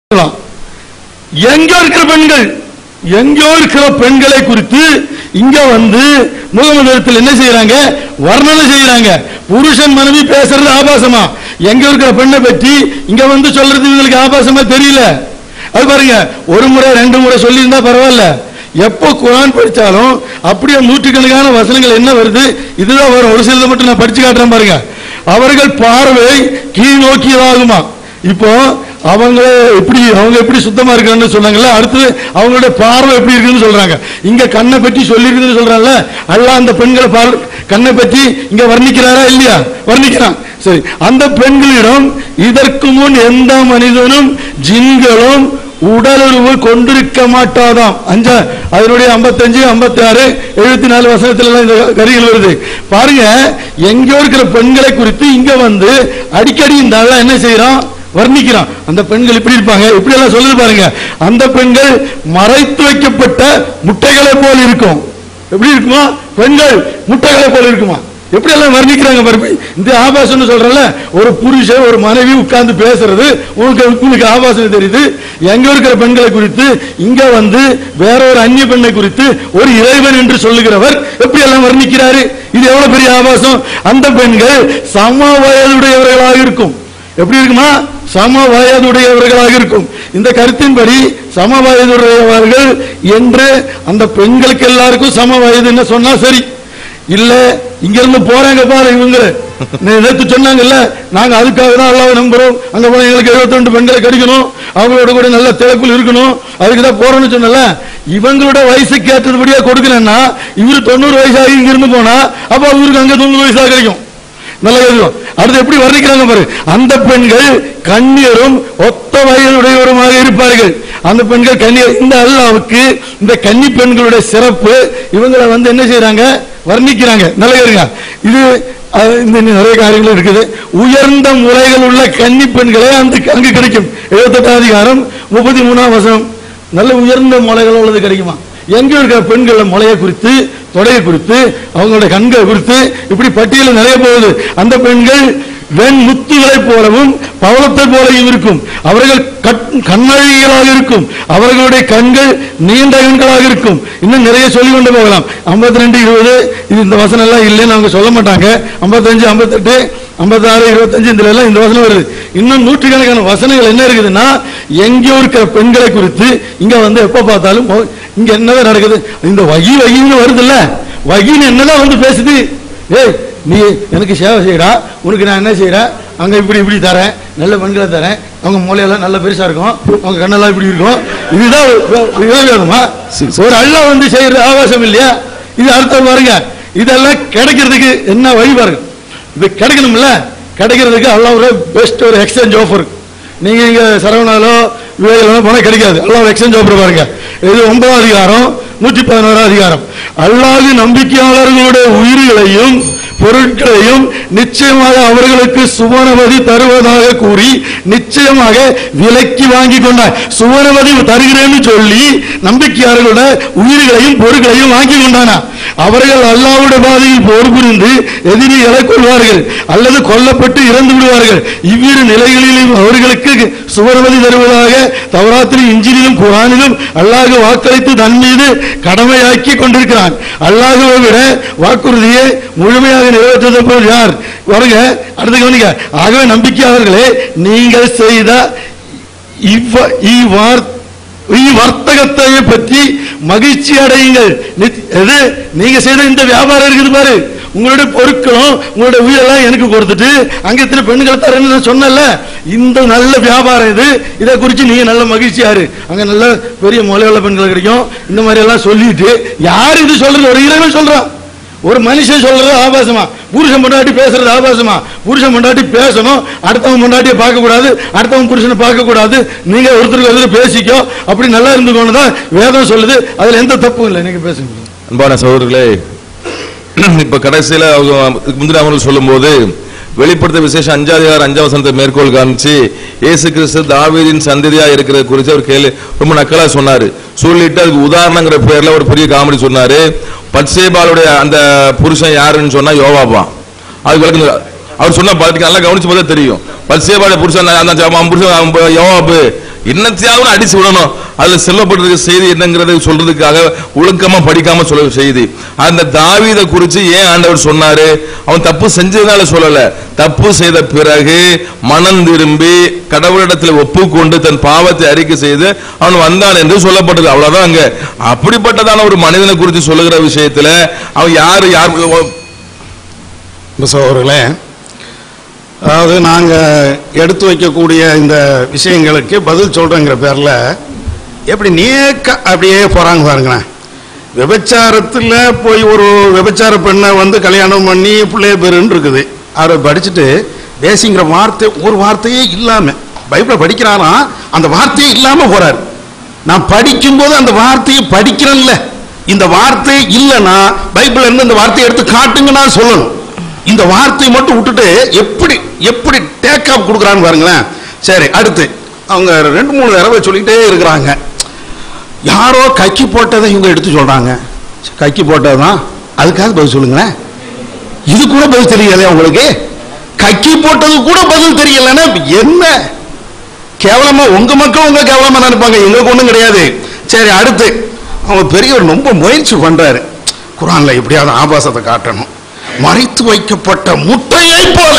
சொல்லலாம். எங்க இருக்கிற பெண்கள் எங்கோ இருக்கிற பெண்களை குறித்து இங்க வந்து முகமது என்ன செய்யறாங்க வர்ணனை செய்யறாங்க புருஷன் மனைவி பேசுறது ஆபாசமா எங்க இருக்கிற பெண்ணை பற்றி இங்க வந்து சொல்றது இவங்களுக்கு ஆபாசமா தெரியல அது பாருங்க ஒரு முறை ரெண்டு முறை சொல்லியிருந்தா பரவாயில்ல எப்போ குரான் படிச்சாலும் அப்படியே நூற்றுக்கணக்கான வசனங்கள் என்ன வருது இதுதான் வரும் ஒரு சிலதை மட்டும் நான் படிச்சு காட்டுறேன் பாருங்க அவர்கள் பார்வை கீழ் நோக்கியதாகுமா இப்போ அவங்க எப்படி அவங்க எப்படி சுத்தமா இருக்காங்கன்னு சொன்னாங்கல்ல அடுத்து அவங்களுடைய பார்வை எப்படி இருக்குன்னு சொல்றாங்க இங்க கண்ணை பற்றி சொல்லியிருக்குன்னு சொல்றாங்கல்ல அல்லாஹ் அந்த பெண்களை பார் கண்ணை பற்றி இங்க வர்ணிக்கிறாரா இல்லையா வர்ணிக்கிறான் சரி அந்த பெண்களிடம் இதற்கு முன் எந்த மனிதனும் ஜின்களும் உடலுறவு கொண்டிருக்க மாட்டாதாம் அஞ்சா அதனுடைய 55 56 ஆறு எழுபத்தி நாலு வசனத்துல எல்லாம் இந்த கரிகள் வருது பாருங்க எங்கேயோ இருக்கிற பெண்களை குறித்து இங்க வந்து அடிக்கடி இந்த ஆளா என்ன செய்யறான் வர்ணிக்கிறான் அந்த பெண்கள் இப்படி இருப்பாங்க இப்படி எல்லாம் சொல்லுது பாருங்க அந்த பெண்கள் மறைத்து வைக்கப்பட்ட முட்டைகளை போல் இருக்கும் எப்படி இருக்குமா பெண்கள் முட்டைகளை போல இருக்குமா எப்படி எல்லாம் வர்ணிக்கிறாங்க பாருங்க இந்த ஆபாசம்னு சொல்றல ஒரு புருஷன் ஒரு மனைவி உட்கார்ந்து பேசுறது உங்களுக்கு உங்களுக்கு ஆபாசம் தெரியுது எங்க இருக்கிற பெண்களை குறித்து இங்க வந்து வேற ஒரு அந்நிய பெண்ணை குறித்து ஒரு இறைவன் என்று சொல்லுகிறவர் எப்படி எல்லாம் வர்ணிக்கிறாரு இது எவ்வளவு பெரிய ஆபாசம் அந்த பெண்கள் சம வயதுடையவர்களாக இருக்கும் எப்படி இருக்குமா சம வயதுடையவர்களாக இருக்கும் இந்த கருத்தின்படி சம வயதுடையவர்கள் என்று அந்த பெண்களுக்கு எல்லாருக்கும் சம வயதுன்னு சொன்னா சரி இல்ல இங்க இருந்து போறாங்க பாரு இவங்க நேற்று சொன்னாங்கல்ல நாங்க அதுக்காக தான் அல்லாவை நம்புறோம் அங்க போனா எங்களுக்கு 72 பெண்களை கிடைக்கணும் அவங்களோட கூட நல்ல திறப்புல இருக்கணும் அதுக்கு தான் போறோம்னு சொன்னல இவங்களோட வயசுக்கு ஏற்றபடியா கொடுக்கலன்னா இவரு தொண்ணூறு வயசாகி இங்க இருந்து போனா அப்ப அவருக்கு அங்க தொண்ணூறு வயசா கிடைக்கும் நல்ல எழுதுவோம் அடுத்து எப்படி வர்ணிக்கிறாங்க பாரு அந்த பெண்கள் கண்ணியரும் ஒத்த வயதுடையவருமாக இருப்பார்கள் அந்த பெண்கள் கண்ணியர் இந்த அல்லாவுக்கு இந்த கன்னி பெண்களுடைய சிறப்பு இவங்களை வந்து என்ன செய்யறாங்க வர்ணிக்கிறாங்க நல்ல இருங்க இது அஹ், இந்த இன்னும் நிறைய காரியங்கள் இருக்குது உயர்ந்த முறைகள் உள்ள கன்னி பெண்களே அந்த அங்கு கிடைக்கும் எழுபத்தெட்டாம் அதிகாரம் முப்பத்தி மூணாம் வசனம் நல்ல உயர்ந்த முளைகள் உள்ளது கிடைக்குமா எங்க இருக்கிற பெண்கள் முளையை குறித்து தொடையை குறித்து அவங்களோட கண்களை குறித்து இப்படி பட்டியல் நிறைய போகுது அந்த பெண்கள் வெண் முத்துகளை போலவும் பவளத்தை போலவும் இருக்கும் அவர்கள் கட்- கண்ணழகிகளாக இருக்கும் அவர்களுடைய கண்கள் நீண்ட கண்களாக இருக்கும் இன்னும் நிறைய சொல்லி கொண்டு போகலாம் 52 ரெண்டு இருபது இது இந்த வசனம் எல்லாம் இல்லைன்னு அவங்க சொல்ல மாட்டாங்க 55 58 56 இருபத்தஞ்சு இதுல எல்லாம் இந்த வசனம் வருது இன்னும் நூற்றுக்கணக்கான வசனங்கள் என்ன இருக்குதுன்னா எங்கேயோ இருக்கிற பெண்களை குறித்து இங்க வந்து எப்ப பார்த்தாலும் மொ- இங்க என்னதான் நடக்குது இந்த வகி வகின்னு வருதுல்ல வகின்னு என்னதான் வந்து பேசுது ஏய் நீ எனக்கு சேவை செய்யறா உனக்கு நான் என்ன செய்யறேன் அங்க இப்படி இப்படி தரேன் நல்ல பெண்களை தரேன் அவங்க மூலையெல்லாம் நல்ல பெருசா இருக்கும் அவங்க கண்ணெல்லாம் இப்படி இருக்கும் இதுதான் வே- இதுதான் வேணுமா ஒரு அள்ளா வந்து செய்யறது ஆபாசம் இல்லையா இது அர்த்தம் பாருங்க இதெல்லாம் கிடைக்கிறதுக்கு என்ன வழி பாருங்க இது கிடைக்கணும்ல கிடைக்கிறதுக்கு அல்லாஹ் ஒரு பெஸ்ட் ஒரு எக்ஸ்சேஞ்ச் ஆஃபர் நீங்க இங்க சரவணாலோ விவேகாலோ போனா கிடைக்காது அல்லாஹ் ஒரு எக்ஸ்சேஞ்ச் ஆஃபர் பாருங்க இது ஒன்பதாம் அதிகாரம் நூற்றி பதினோராம் அதிகாரம் அல்லாஹ் நம்பிக்கையாளர்களுடைய உயிர்களையும் பொருட்களையும் நிச்சயமாக அவர்களுக்கு சுவனவதி தருவதாக கூறி நிச்சயமாக விலைக்கு வாங்கி கொண்டார் சுவனவதி தருகிறேன்னு சொல்லி நம்பிக்கையாளர்களோட உயிர்களையும் பொருட்களையும் வாங்கி கொண்டானா அவர்கள் அல்லாவுடைய பாதையில் போர் புரிந்து எதிரிகளை கொள்வார்கள் அல்லது கொல்லப்பட்டு இறந்து விடுவார்கள் இவ்விரு நிலைகளிலும் அவர்களுக்கு சுவர்வதி தருவதாக தவராத்திரி இஞ்சினிலும் குரானிலும் அல்லாஹ் வாக்களித்து தன் மீது கடமையாக்கி கொண்டிருக்கிறான் அல்லாஹுவை விட வாக்குறுதியை முழுமையாக நிறைவேற்றுவது போல் யார் வருங்க அடுத்து கவனிக்க ஆகவே நம்பிக்கையாளர்களே நீங்கள் செய்த இவ்வ- இவ்வார் வர்த்தகத்தை பற்றி மகிழ்ச்சி அடையுங்கள் நித்- எது நீங்க செய்த இந்த வியாபாரம் இருக்குது பாரு உங்களுடைய பொருட்களும் உங்களுடைய உயிரெல்லாம் எனக்கு கொடுத்துட்டு அங்க இத்தனை பெண்களை தரேன்னு நான் சொன்னல இந்த நல்ல வியாபாரம் இது இதை குறித்து நீங்க நல்ல மகிழ்ச்சியாரு அங்க நல்ல பெரிய மொழியுள்ள பெண்கள் கிடைக்கும் இந்த மாதிரி எல்லாம் சொல்லிட்டு யார் இது சொல்றது ஒரு இறைவன் சொல்றான் ஒரு மனுஷன் சொல்றது ஆபாசமா புருஷன் பொண்டாட்டி பேசுறது ஆபாசமா புருஷன் பொண்டாட்டி பேசணும் அடுத்தவன் பொண்டாட்டியை பார்க்க கூடாது அடுத்தவன் புருஷனை பார்க்க கூடாது நீங்க ஒருத்தருக்கு ஒருத்தர் பேசிக்கோ அப்படி நல்லா இருந்துக்கோன்னு தான் வேதம் சொல்லுது அதுல எந்த தப்பும் இல்லை நீங்க பேசுங்க அன்பான சகோதரர்களே இப்ப கடைசியில அவங்க இதுக்கு முந்தின அவர்கள் சொல்லும்போது வெளிப்படுத்த விசேஷம் அஞ்சாதிகார் அஞ்சாம் வசனத்தை மேற்கோள் காமிச்சு இயேசு கிறிஸ்து தாவீதின் சந்ததியா இருக்கிறது குறித்து அவர் கேள்வி ரொம்ப நக்கலா சொன்னாரு சொல்லிட்டு அதுக்கு உதாரணங்கிற பேர்ல ஒரு பெரிய காமெடி சொன்னாரு பட்சேபாலுடைய அந்த புருஷன் யாருன்னு சொன்னா யோவாபா அதுக்கு விளக்கு அவர் சொன்ன பாத்துக்கு நல்லா கவனிச்சு பார்த்தா தெரியும் பரிசேபாட புருஷன் அந்த ஜ- அவன் புருஷன் அவன் ப- யோவாபு என்னத்தையாவது அடிச்சு விடணும் அதுல செல்லப்பட்டிருக்க செய்தி என்னங்கிறத சொல்றதுக்காக ஒழுக்கமா படிக்காம சொல்ல செய்தி அந்த தாவீதை குறிச்சு ஏன் ஆண்டவர் சொன்னாரு அவன் தப்பு செஞ்சதுனால சொல்லல தப்பு செய்த பிறகு மனம் திரும்பி கடவுளிடத்தில் ஒப்புக்கொண்டு தன் பாவத்தை அறிக்கை செய்து அவன் வந்தான் என்று சொல்லப்பட்டது அவ்வளவுதான் அங்க அப்படிப்பட்டதான ஒரு மனிதனை குறித்து சொல்லுகிற விஷயத்துல அவன் யாரு யார் சகோதரர்களே அதாவது நாங்கள் எடுத்து வைக்கக்கூடிய இந்த விஷயங்களுக்கு பதில் சொல்கிறேங்கிற பேரில் எப்படி நேக்க அப்படியே போகிறாங்க பாருங்களேன் விபச்சாரத்தில் போய் ஒரு விபச்சார பெண்ணை வந்து கல்யாணம் பண்ணி பிள்ளைய பேருன்னு இருக்குது அவரை படிச்சுட்டு தேசிங்கிற வார்த்தை ஒரு வார்த்தையே இல்லாமல் பைபிளை படிக்கிறாராம் அந்த வார்த்தையே இல்லாமல் போகிறார் நான் படிக்கும்போது அந்த வார்த்தையை படிக்கிறேன்ல இந்த வார்த்தை இல்லைன்னா பைபிள்ல இருந்து இந்த வார்த்தையை எடுத்து காட்டுங்க நான் சொல்லணும் இந்த வார்த்தையை மட்டும் விட்டுட்டு எப்படி எப்படி டேக் ஆஃப் கொடுக்குறான்னு பாருங்களேன் சரி அடுத்து அவங்க ரெண்டு மூணு தடவை சொல்லிக்கிட்டே இருக்கிறாங்க யாரோ கக்கி போட்டதை இவங்க எடுத்து சொல்றாங்க கக்கி போட்டதுதான் அதுக்காக பதில் சொல்லுங்களேன் இது கூட பதில் தெரியலையா உங்களுக்கு கக்கி போட்டது கூட பதில் தெரியலன்னா என்ன கேவலமா உங்க மக்கள் உங்க கேவலமா நினைப்பாங்க எங்களுக்கு ஒண்ணும் கிடையாது சரி அடுத்து அவங்க பெரியவர் ரொம்ப முயற்சி பண்றாரு குரான்ல எப்படியாவது ஆபாசத்தை காட்டணும் மறைத்து வைக்கப்பட்ட முட்டையை போல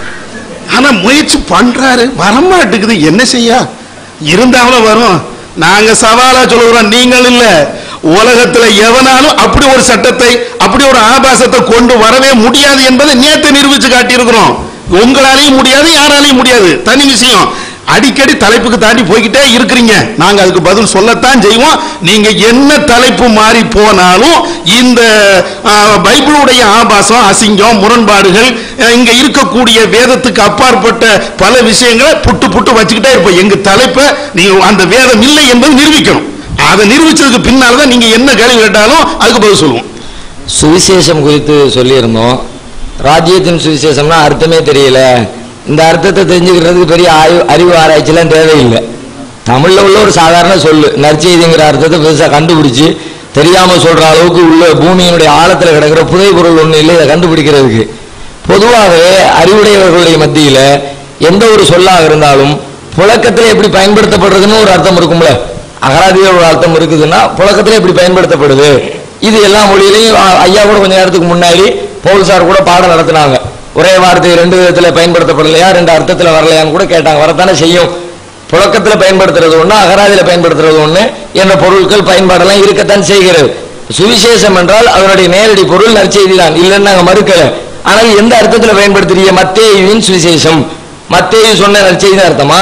ஆனா முயற்சி பண்றாரு வரமாட்டுக்குது என்ன செய்ய இருந்தாலும் வரும் நாங்க சவாலா சொல்லுகிறோம் நீங்கள் இல்ல உலகத்துல எவனாலும் அப்படி ஒரு சட்டத்தை அப்படி ஒரு ஆபாசத்தை கொண்டு வரவே முடியாது என்பதை நேத்து நிரூபிச்சு காட்டியிருக்கிறோம் உங்களாலையும் முடியாது யாராலையும் முடியாது தனி விஷயம் அடிக்கடி தலைப்புக்கு தாண்டி போய்கிட்டே இருக்கிறீங்க நாங்க அதுக்கு பதில் சொல்லத்தான் செய்வோம் நீங்க என்ன தலைப்பு மாறி போனாலும் இந்த ஆ, பைபிளுடைய ஆபாசம் அசிங்கம் முரண்பாடுகள் அஹ், இங்க இருக்கக்கூடிய வேதத்துக்கு அப்பாற்பட்ட பல விஷயங்களை புட்டு புட்டு வச்சுக்கிட்டே இருப்போம் எங்க தலைப்பை நீங்க அந்த வேதம் இல்லை என்பது நிரூபிக்கணும் அதை நிரூபிச்சதுக்கு பின்னால தான் நீங்க என்ன கேள்வி கேட்டாலும் அதுக்கு பதில் சொல்லுவோம் சுவிசேஷம் குறித்து சொல்லியிருந்தோம் ராஜ்யத்தின் சுவிசேஷம்னா அர்த்தமே தெரியல இந்த அர்த்தத்தை தெரிஞ்சுக்கிறதுக்கு பெரிய ஆய்வு அறிவு ஆராய்ச்சிலாம் தேவையில்லை தமிழ்ல உள்ள ஒரு சாதாரண சொல்லு நற்செய்திங்கிற அர்த்தத்தை பெருசா கண்டுபிடிச்சு தெரியாம சொல்ற அளவுக்கு உள்ள பூமியினுடைய ஆழத்துல கிடக்கிற புதை பொருள் ஒண்ணு இல்லை இதை கண்டுபிடிக்கிறதுக்கு பொதுவாகவே அறிவுடையவர்களுடைய மத்தியில எந்த ஒரு சொல்லாக இருந்தாலும் புழக்கத்துல எப்படி பயன்படுத்தப்படுறதுன்னு ஒரு அர்த்தம் இருக்கும்ல அகராதியில் ஒரு அர்த்தம் இருக்குதுன்னா புழக்கத்துல எப்படி பயன்படுத்தப்படுது இது எல்லா மொழியிலையும் அ- ஐயா கூட கொஞ்ச நேரத்துக்கு முன்னாடி பவுல் சார் கூட பாடம் நடத்தினாங்க ஒரே வார்த்தை ரெண்டு விதத்துல பயன்படுத்தப்படலையா ரெண்டு அர்த்தத்துல வரலையான்னு கூட கேட்டாங்க வரத்தானே செய்யும் புழக்கத்துல பயன்படுத்துறது ஒண்ணு அகராதியில பயன்படுத்துறது ஒண்ணு என்ற பொருட்கள் பயன்பாடெல்லாம் இருக்கத்தான் செய்கிறது சுவிசேஷம் என்றால் அதனுடைய நேரடி பொருள் நற்செய்தி தான் இல்லைன்னு நாங்க மறுக்கல ஆனால் எந்த அர்த்தத்துல பயன்படுத்துறீங்க மத்தேயுவின் சுவிசேஷம் மத்தேயு சொன்ன நற்செய்தி அர்த்தமா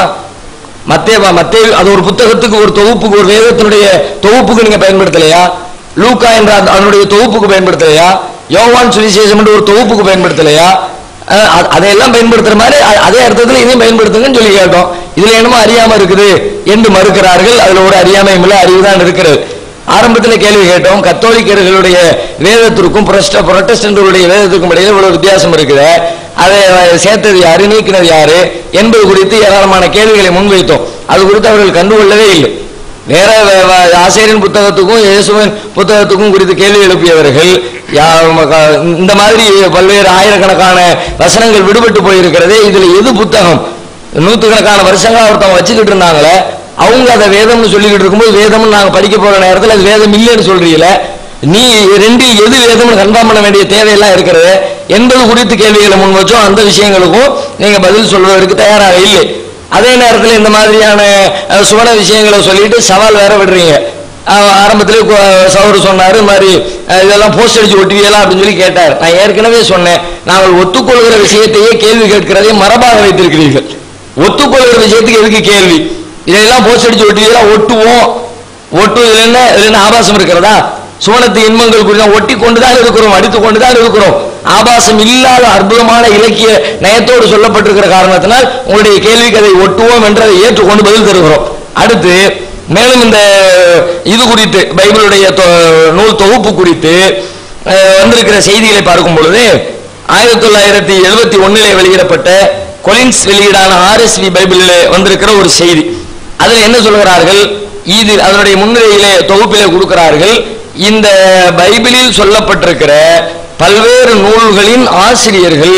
மத்தேவா மத்தேயு அது ஒரு புத்தகத்துக்கு ஒரு தொகுப்புக்கு ஒரு வேதத்தினுடைய தொகுப்புக்கு நீங்க பயன்படுத்தலையா லூக்கா என்ற அந்த- அதனுடைய தொகுப்புக்கு பயன்படுத்தலையா யோவான் சுவிசேஷம் என்ற ஒரு தொகுப்புக்கு பயன்படுத்தலையா அஹ் அ- அதையெல்லாம் பயன்படுத்துற மாதிரி அ- அதே அர்த்தத்தில் இதையும் பயன்படுத்துங்கன்னு சொல்லி கேட்டோம் இதுல என்னமோ அறியாம இருக்குது என்று மறுக்கிறார்கள் அதுல ஒரு அறியாமையும் இல்லை அறிவுதான் இருக்கிறது ஆரம்பத்தில் கேள்வி கேட்டோம் கத்தோலிக்கர்களுடைய வேதத்திற்கும் புரஸ்ட- புரட்டஸ்டன்களுடைய வேதத்திற்கும் இடையில இவ்வளவு வித்தியாசம் இருக்குது அதை சேர்த்தது யாரு நீக்கினது யாரு என்பது குறித்து ஏராளமான கேள்விகளை முன்வைத்தோம் அது குறித்து அவர்கள் கண்டுகொள்ளவே இல்லை வேற வ- வ- ஆசிரியரின் புத்தகத்துக்கும் இயேசுவின் புத்தகத்துக்கும் குறித்து கேள்வி எழுப்பியவர்கள் யா- ம- க- இந்த மாதிரி பல்வேறு ஆயிரக்கணக்கான வசனங்கள் விடுபட்டு போயிருக்கிறதே இதுல எது புத்தகம் நூற்றுக்கணக்கான வருஷங்களா ஒருத்தவங்க வச்சுக்கிட்டு இருந்தாங்களே அவங்க அதை வேதம்னு சொல்லிக்கிட்டு இருக்கும்போது வேதம்னு நாங்க படிக்க போற நேரத்துல அது வேதம் இல்லைன்னு சொல்றீங்கள நீ ரெண்டில் எது வேதம்னு கன்ஃபார்ம் பண்ண வேண்டிய தேவையெல்லாம் இருக்கிறது என்பது குறித்து கேள்விகளை முன் வச்சோம் அந்த விஷயங்களுக்கும் நீங்க பதில் சொல்வதற்கு தயாராக இல்லை அதே நேரத்தில் இந்த மாதிரியான அஹ், சுவன விஷயங்களை சொல்லிட்டு சவால் வேற விடுறீங்க அஹ், ஆரம்பத்திலே கு- சௌரு சொன்னாரு இந்த மாதிரி அஹ், இதெல்லாம் போஸ்ட் அடிச்சு ஒட்டுவீங்களா அப்படின்னு சொல்லி கேட்டார் நான் ஏற்கனவே சொன்னேன் நாங்கள் ஒத்துக்கொள்கிற விஷயத்தையே கேள்வி கேட்கிறதை மரபாக வைத்திருக்கிறீர்கள் ஒத்துக்கொள்கிற விஷயத்துக்கு எதுக்கு கேள்வி இதெல்லாம் போஸ்ட் அடிச்சு ஒட்டுவீங்களா ஒட்டுவோம் ஒட்டு இதுல என்ன இதுல என்ன ஆபாசம் இருக்கிறதா சுவனத்து இன்பங்கள் குறித்து ஒட்டி கொண்டுதான் இருக்கிறோம் அடித்து கொண்டுதான் இருக்கிறோம் ஆபாசம் இல்லாத அற்புதமான இலக்கிய நயத்தோடு சொல்லப்பட்டிருக்கிற காரணத்தினால் உங்களுடைய கேள்விக்கு அதை ஒட்டுவோம் என்று அதை ஏற்றுக்கொண்டு பதில் தருகிறோம் அடுத்து மேலும் இந்த இது குறித்து பைபிளுடைய தொ- நூல் தொகுப்பு குறித்து அஹ், வந்திருக்கிற செய்திகளை பார்க்கும் பொழுது ஆயிரத்தி தொள்ளாயிரத்தி எழுபத்தி ஒன்னிலே வெளியிடப்பட்ட கொலின்ஸ் வெளியீடான ஆர்எஸ்வி பைபிளிலே வந்திருக்கிற ஒரு செய்தி அதில் என்ன சொல்கிறார்கள் இது அதனுடைய முன்னிலையிலே தொகுப்பிலே கொடுக்கிறார்கள் இந்த பைபிளில் சொல்லப்பட்டிருக்கிற பல்வேறு நூல்களின் ஆசிரியர்கள்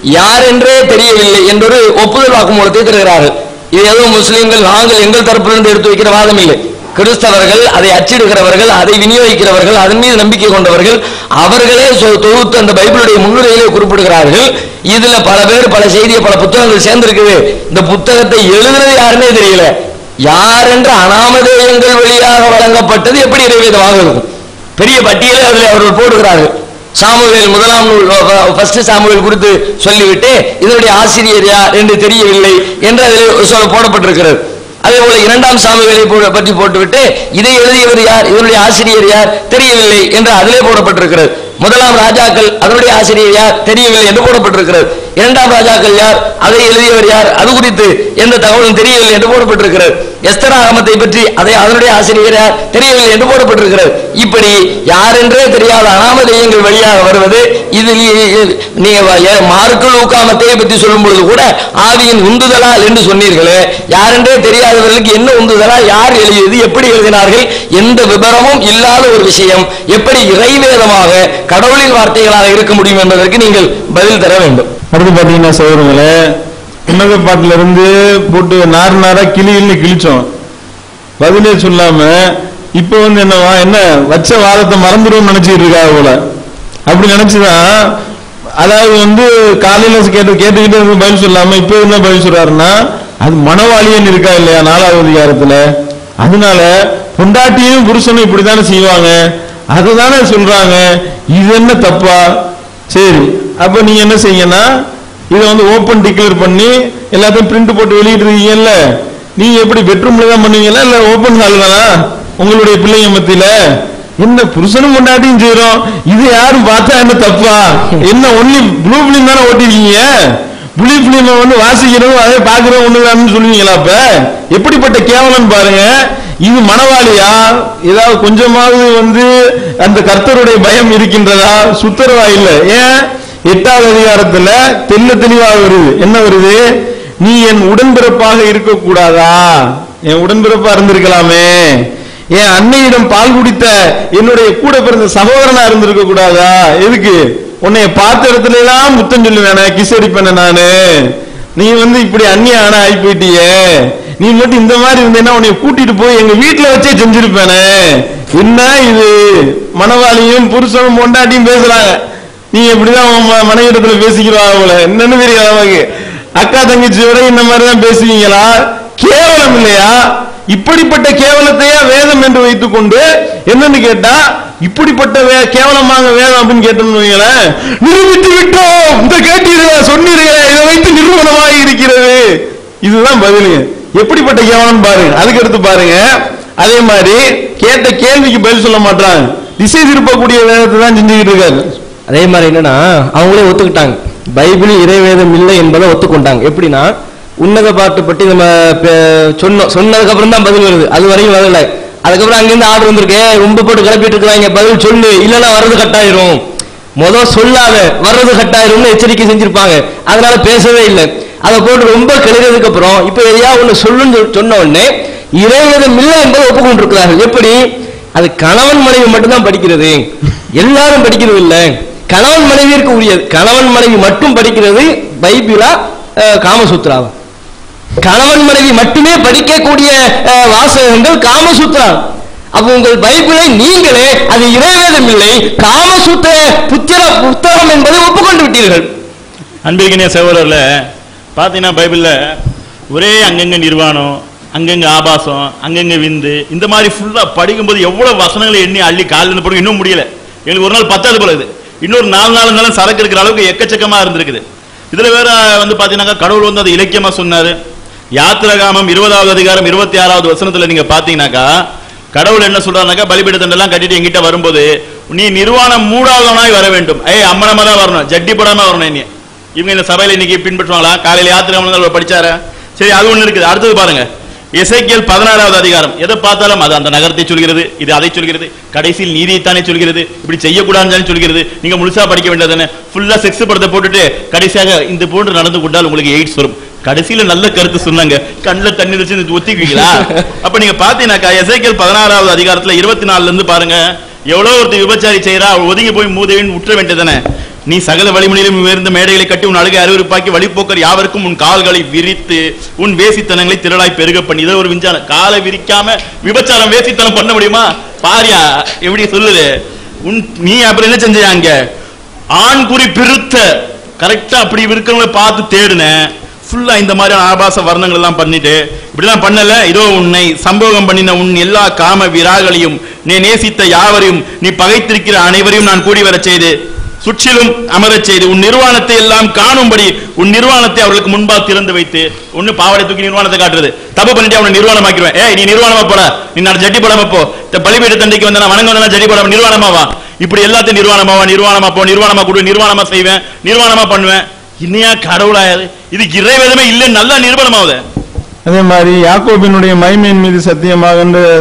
யார் என்றே தெரியவில்லை என்றொரு ஒப்புதல் வாக்குமூலத்தை தருகிறார்கள் இது ஏதோ முஸ்லிம்கள் நாங்கள் எங்கள் தரப்பிலிருந்து எடுத்து வைக்கிற வாதம் இல்லை கிறிஸ்தவர்கள் அதை அச்சிடுகிறவர்கள் அதை விநியோகிக்கிறவர்கள் அதன் மீது நம்பிக்கை கொண்டவர்கள் அவர்களே சொ- தொகுத்து அந்த பைபிளுடைய முன்னுரையிலே குறிப்பிடுகிறார்கள் இதுல பல பேர் பல செய்தியை பல புத்தகங்கள் சேர்ந்திருக்குது இந்த புத்தகத்தை எழுதுனது யாருன்னே தெரியல யார் என்ற அனாமதேயங்கள் வழியாக வழங்கப்பட்டது எப்படி இறைவேதமாக இருக்கும் பெரிய பட்டியலை அதில் அவர்கள் போடுகிறார்கள் சாமுவேல் முதலாம் நூல் ஃபர்ஸ்ட் சாமுவேல் குறித்து சொல்லிவிட்டு இதனுடைய ஆசிரியர் யார் என்று தெரியவில்லை என்று அதில் சொல்ல போடப்பட்டிருக்கிறது அதே போல இரண்டாம் சாமுவேலை போ- பற்றி போட்டுவிட்டு இதை எழுதியவர் யார் இதனுடைய ஆசிரியர் யார் தெரியவில்லை என்று அதிலே போடப்பட்டிருக்கிறது முதலாம் ராஜாக்கள் அதனுடைய ஆசிரியர் யார் தெரியவில்லை என்று போடப்பட்டிருக்கிறது இரண்டாம் ராஜாக்கள் யார் அதை எழுதியவர் யார் அது குறித்து எந்த தகவலும் தெரியவில்லை என்று போடப்பட்டிருக்கிறது எஸ்தராகமத்தை பற்றி அதை அதனுடைய ஆசிரியர் யார் தெரியவில்லை என்று போடப்பட்டிருக்கிறது இப்படி யாரென்றே தெரியாத அனாமதேயங்கள் வழியாக வருவது இதில் இ- நீங்க வ- ஏ- மார்க்கு லூக்காமத்தையை பற்றி சொல்லும் பொழுது கூட ஆவியின் உந்துதலால் என்று சொன்னீர்களே யாரென்றே தெரியாதவர்களுக்கு என்ன உந்துதலா யார் எழுதியது எப்படி எழுதினார்கள் எந்த விபரமும் இல்லாத ஒரு விஷயம் எப்படி இறைவேதமாக கடவுளின் வார்த்தைகளாக இருக்க முடியும் என்பதற்கு நீங்கள் பதில் தர வேண்டும் அடுத்து பாத்தீங்கன்னா சோதரங்களே உன்னத பாட்டுல இருந்து போட்டு நார் நாரா கிளின்னு கிழிச்சோம் பதிலே சொல்லாம இப்ப வந்து என்னவா என்ன வச்ச வாதத்தை மறந்துடும் நினைச்சிட்டு இருக்காங்க போல அப்படி நினைச்சுதான் அதாவது வந்து காலையில கேட்டு கேட்டுக்கிட்டு இருந்து பதில் சொல்லாம இப்ப என்ன பதில் சொல்றாருன்னா அது மனவாளியன் இருக்கா இல்லையா நாலாவது அதிகாரத்துல அதனால பொண்டாட்டியும் புருஷனும் இப்படித்தானே செய்வாங்க அதுதானே சொல்றாங்க இது என்ன தப்பா சரி அப்ப நீங்க என்ன செய்யனா இதை வந்து ஓபன் டிக்ளேர் பண்ணி எல்லாத்தையும் பிரிண்ட் போட்டு வெளியிடுறீங்கல்ல நீங்க எப்படி பெட்ரூம்ல தான் பண்ணுவீங்களா இல்ல ஓபன் ஹால் தானா உங்களுடைய பிள்ளைங்க மத்தியில என்ன புருஷனும் கொண்டாட்டியும் செய்யறோம் இது யாரும் பார்த்தா என்ன தப்பா என்ன ஒன்லி ப்ளூ பிலிம் தானே ஓட்டிருக்கீங்க புளி பிலிம வந்து வாசிக்கிறதும் அதே பாக்குறோம் ஒண்ணுதான்னு சொல்லுவீங்களா அப்ப எப்படிப்பட்ட கேவலம் பாருங்க இது மனவாளியா ஏதாவது கொஞ்சமாவது வந்து அந்த கர்த்தருடைய பயம் இருக்கின்றதா சுத்தரவா இல்ல ஏன் எட்டாவது அதிகாரத்துல தெல்ல தெளிவாக வருது என்ன வருது நீ என் உடன்பிறப்பாக இருக்க கூடாதா என் உடன்பிறப்பா இருந்திருக்கலாமே என் அன்னையிடம் பால் குடித்த என்னுடைய கூட பிறந்த சகோதரனா இருந்திருக்க கூடாதா எதுக்கு உன்னைய பார்த்த இடத்துல எல்லாம் முத்தம் சொல்லுவேனே கிஸ் அடிப்பேன நானு நீ வந்து இப்படி அந்நிய ஆனா ஆகி போயிட்டியே நீ மட்டும் இந்த மாதிரி இருந்தேன்னா உன்னை கூட்டிட்டு போய் எங்க வீட்டுல வச்சே செஞ்சிருப்பேனே என்ன இது மனவாளியும் புருஷனும் பொண்டாட்டியும் பேசுறாங்க நீ எப்படிதான் உன் ம- மனைவிடத்துல பேசிக்கிறவா போல என்னன்னு தெரியாது நமக்கு அக்கா தங்கச்சியோட இந்த மாதிரி தான் பேசுவீங்களா கேவலம் இல்லையா இப்படிப்பட்ட கேவலத்தையா வேதம் என்று வைத்துக் கொண்டு என்னன்னு கேட்டா இப்படிப்பட்ட வே கேவலமாக வேதம் அப்படின்னு கேட்டோம்னு வைங்களேன் நிரூபித்து விட்டோம் இந்த கேட்டீர்களா சொன்னீர்களே இதை வைத்து நிரூபணமாக இருக்கிறது இதுதான் பதிலுங்க எப்படிப்பட்ட கேவலம் பாருங்க அதுக்கு அடுத்து பாருங்க அதே மாதிரி கேட்ட கேள்விக்கு பதில் சொல்ல மாட்டாங்க திசை திருப்பக்கூடிய வேதத்தை தான் செஞ்சுக்கிட்டு இருக்காரு அதே மாதிரி என்னன்னா அவங்களே ஒத்துக்கிட்டாங்க பைபிள் இறைவேதம் இல்லை என்பதை ஒத்துக்கொண்டாங்க எப்படின்னா உன்னத பாட்டு பற்றி நம்ம பே- சொன்னோம் சொன்னதுக்கு அப்புறம் தான் பதில் வருது அது வரையும் வரல அதுக்கப்புறம் அங்கிருந்து ஆர்டர் வந்திருக்கு "ஏய், ரொம்ப போட்டு கிளப்பிட்டு இருக்காங்க பதில் சொல்லு இல்லைன்னா வர்றது கட்டாயிரும் முத சொல்லாத வர்றது கட்டாயிரும்னு எச்சரிக்கை செஞ்சிருப்பாங்க அதனால பேசவே இல்லை அதை போட்டு ரொம்ப கிளறியதுக்கு அப்புறம் இப்ப எதையா ஒண்ணு சொல்லுன்னு சொல்~ சொன்ன உடனே இறைவேதம் இல்லை என்பதை ஒப்புக்கொண்டிருக்கிறார்கள் எப்படி அது கணவன் மனைவி மட்டும்தான் படிக்கிறது எல்லாரும் படிக்கிறது இல்ல கணவன் மனைவிற்கு உரியது கணவன் மனைவி மட்டும் படிக்கிறது பைபிளா அஹ், காமசூத்ராவா கணவன் மனைவி மட்டுமே படிக்கக்கூடிய அஹ், வாசகங்கள் காமசூத்ரா அப்ப உங்கள் பைபிளை நீங்களே அது இறைவேதம் இல்லை காமசூத்திர புத்திர புத்தகம் என்பதை ஒப்புக்கொண்டு விட்டீர்கள் அன்பிற்கினிய சகோதரர்ல பார்த்தீங்கன்னா பைபிள்ல ஒரே அங்கங்க நிர்வாணம் அங்கங்க ஆபாசம் அங்கங்க விந்து இந்த மாதிரி ஃபுல்லா படிக்கும்போது எவ்வளவு வசனங்களை எண்ணி அள்ளி காலில் இருந்து போட இன்னும் முடியல எங்களுக்கு ஒரு நாள் பத்தாது போல இது இன்னொரு நாலு நாள் இருந்தாலும் சரக்கு இருக்கிற அளவுக்கு எக்கச்சக்கமா இருந்திருக்குது இதுல வேற வந்து பாத்தீங்கன்னா கடவுள் வந்து அதை இலக்கியமா சொன்னாரு யாத்திரகாமம் இருபதாவது அதிகாரம் இருபத்தி ஆறாவது வசனத்துல நீங்க பாத்தீங்கன்னாக்கா கடவுள் என்ன சொல்றாருனாக்கா பலிபீட தண்டெல்லாம் கட்டிட்டு எங்கிட்ட வரும்போது நீ நிர்வாணம் மூடாதவனாய் வர வேண்டும் ஏய் அம்மனமா தான் வரணும் ஜட்டி போடாம வரணும் நீ இவங்க இந்த சபையில இன்னைக்கு பின்பற்றுவாங்களா காலையில யாத்திரை படிச்சாரு சரி அது ஒண்ணு இருக்குது அடுத்தது பாருங்க எசேக்கியேல் பதினாறாவது அதிகாரம் எதை பார்த்தாலும் அது அந்த நகரத்தை சொல்கிறது இது அதை சொல்கிறது கடைசியில் நீதியைத்தானே சொல்கிறது இப்படி செய்யக்கூடாதுன்னு சொல்கிறது நீங்க முழுசா படிக்க வேண்டியதானே ஃபுல்லா செக்ஸ் படத்தை போட்டுட்டு கடைசியாக இந்த போன்று நடந்து கொண்டால் உங்களுக்கு எய்ட்ஸ் வரும் கடைசியில நல்ல கருத்து சொன்னாங்க கண்ணுல தண்ணி வச்சு இது ஒத்திக்குவீங்களா அப்ப நீங்க பாத்தீங்கன்னாக்கா எசேக்கியேல் பதினாறாவது அதிகாரத்துல இருபத்தி நாலுல இருந்து பாருங்க எவ்வளவு ஒருத்தர் விபச்சாரி செய்யறா அவள் ஒதுங்கி போய் மூதேவின்னு விட்டுற வேண்டியதானே நீ சகல வழிமொழியிலும் உயர்ந்த மேடைகளை கட்டி உன் அழுகை அருவருப்பாக்கி வழிபோக்கர் யாவருக்கும் உன் கால்களை விரித்து உன் வேசித்தனங்களை திரளாய் பெருக பண்ணி இதை ஒரு விஞ்ஞானம் காலை விரிக்காம விபச்சாரம் வேசித்தனம் பண்ண முடியுமா பாரியா எப்படி சொல்லுது உன் நீ அப்புறம் என்ன செஞ்சாங்க ஆண் குறி பிரித்த கரெக்டா அப்படி இருக்கிறவங்கள பார்த்து தேடுனேன் ஃபுல்லா இந்த மாதிரியான ஆபாச வர்ணங்கள் எல்லாம் பண்ணிட்டு இப்படிலாம் பண்ணல இதோ உன்னை சம்போகம் பண்ணின உன் எல்லா காம விராகளையும் நீ நேசித்த யாவரையும் நீ பகைத்திருக்கிற அனைவரையும் நான் கூடி வரச் செய்து சுற்றிலும் அமரச் செய்து உன் நிர்வாணத்தை எல்லாம் காணும்படி உன் நிர்வாணத்தை அவர்களுக்கு முன்பாக திறந்து வைத்து ஒண்ணு பாவாடை தூக்கி நிர்வாணத்தை காட்டுறது தப்பு பண்ணிட்டு அவனை நிர்வாணமாக்கிடுவேன் ஏய் நீ நிர்வாணமா போட நீ நான் ஜட்டி போடாம போ இந்த பலிபீட தண்டைக்கு வந்த நான் வணங்க வந்தா ஜட்டி போடாம நிர்வாணமா வா இப்படி எல்லாத்தையும் நிர்வாணமாவா நிர்வாணமா போ நிர்வாணமா கொடு நிர்வாணமா செய்வேன் நிர்வாணமா பண்ணுவேன் இன்னையா கடவுளாயாது இது இறைவேதமே இல்லைன்னு நல்லா நிர்பலமாவுது அதே மாதிரி யாக்கோபினுடைய மகிமையின் மீது சத்தியமாக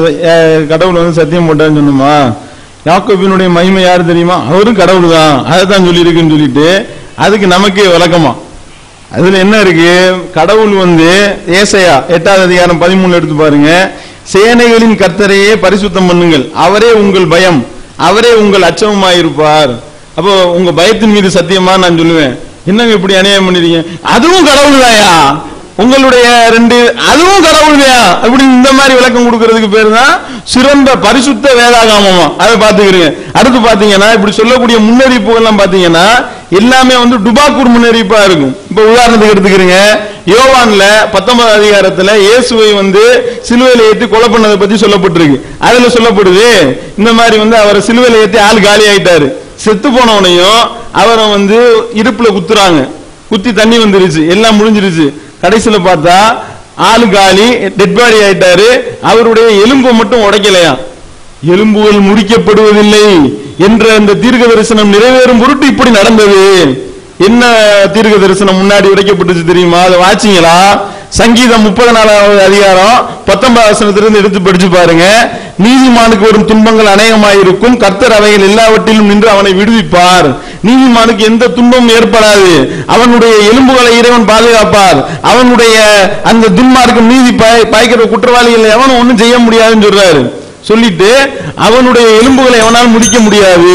கடவுள் வந்து சத்தியம் போட்டான்னு சொன்னோமா யாக்கோபினுடைய மகிமை யாரு தெரியுமா அவரும் கடவுள் தான் அதை தான் சொல்லியிருக்குன்னு சொல்லிட்டு அதுக்கு நமக்கே விளக்கமா அதுல என்ன இருக்கு கடவுள் வந்து ஏசையா எட்டாவது அதிகாரம் பதிமூணு எடுத்து பாருங்க சேனைகளின் கர்த்தரையே பரிசுத்தம் பண்ணுங்கள் அவரே உங்கள் பயம் அவரே உங்கள் அச்சமுமாயிருப்பார் அப்போ உங்க பயத்தின் மீது சத்தியமா நான் சொல்லுவேன் என்னங்க இப்படி அநியாயம் பண்ணிருக்கீங்க அதுவும் கடவுள் தாயா உங்களுடைய ரெண்டு அதுவும் கடவுள் தான் அப்படி இந்த மாதிரி விளக்கம் கொடுக்கறதுக்கு பேர் தான் சிறந்த பரிசுத்த வேதாகாமமா அதை பாத்துக்கிறீங்க அடுத்து பாத்தீங்கன்னா இப்படி சொல்லக்கூடிய முன்னறிவிப்புகள் எல்லாம் பாத்தீங்கன்னா எல்லாமே வந்து டுபாக்கூர் முன்னறிவிப்பா இருக்கும் இப்ப உதாரணத்துக்கு எடுத்துக்கிறீங்க யோவான்ல பத்தொன்பது அதிகாரத்துல இயேசுவை வந்து சிலுவையில ஏத்தி கொலை பண்ணதை பத்தி சொல்லப்பட்டிருக்கு அதுல சொல்லப்படுது இந்த மாதிரி வந்து அவரை சிலுவையில ஏத்தி ஆள் காலி ஆயிட்டாரு செத்து போனவனையும் அவரை வந்து இடுப்புல குத்துறாங்க குத்தி தண்ணி வந்துருச்சு எல்லாம் முடிஞ்சிருச்சு கடைசியில பார்த்தா ஆளு காலி டெட் பாடி ஆயிட்டாரு அவருடைய எலும்பு மட்டும் உடைக்கலையா எலும்புகள் முறிக்கப்படுவதில்லை என்ற அந்த தீர்க்க தரிசனம் நிறைவேறும் பொருட்டு இப்படி நடந்தது என்ன தீர்க்க தரிசனம் முன்னாடி உடைக்கப்பட்டுச்சு தெரியுமா அதை வாச்சிங்களா சங்கீதம் முப்பது நாலாவது அதிகாரம் பத்தொன்பது வசனத்திலிருந்து எடுத்து படிச்சு பாருங்க நீதிமானுக்கு வரும் துன்பங்கள் அநேகமாயிருக்கும் கர்த்தர் அவைகள் எல்லாவற்றிலும் நின்று அவனை விடுவிப்பார் நீதிமானுக்கு எந்த துன்பமும் ஏற்படாது அவனுடைய எலும்புகளை இறைவன் பாதுகாப்பார் அவனுடைய அந்த துன்மார்க்கம் நீதி பாய்- பாய்க்கிற குற்றவாளிகள் எவனும் ஒண்ணும் செய்ய முடியாதுன்னு சொல்றாரு சொல்லிட்டு அவனுடைய எலும்புகளை எவனால் முடிக்க முடியாது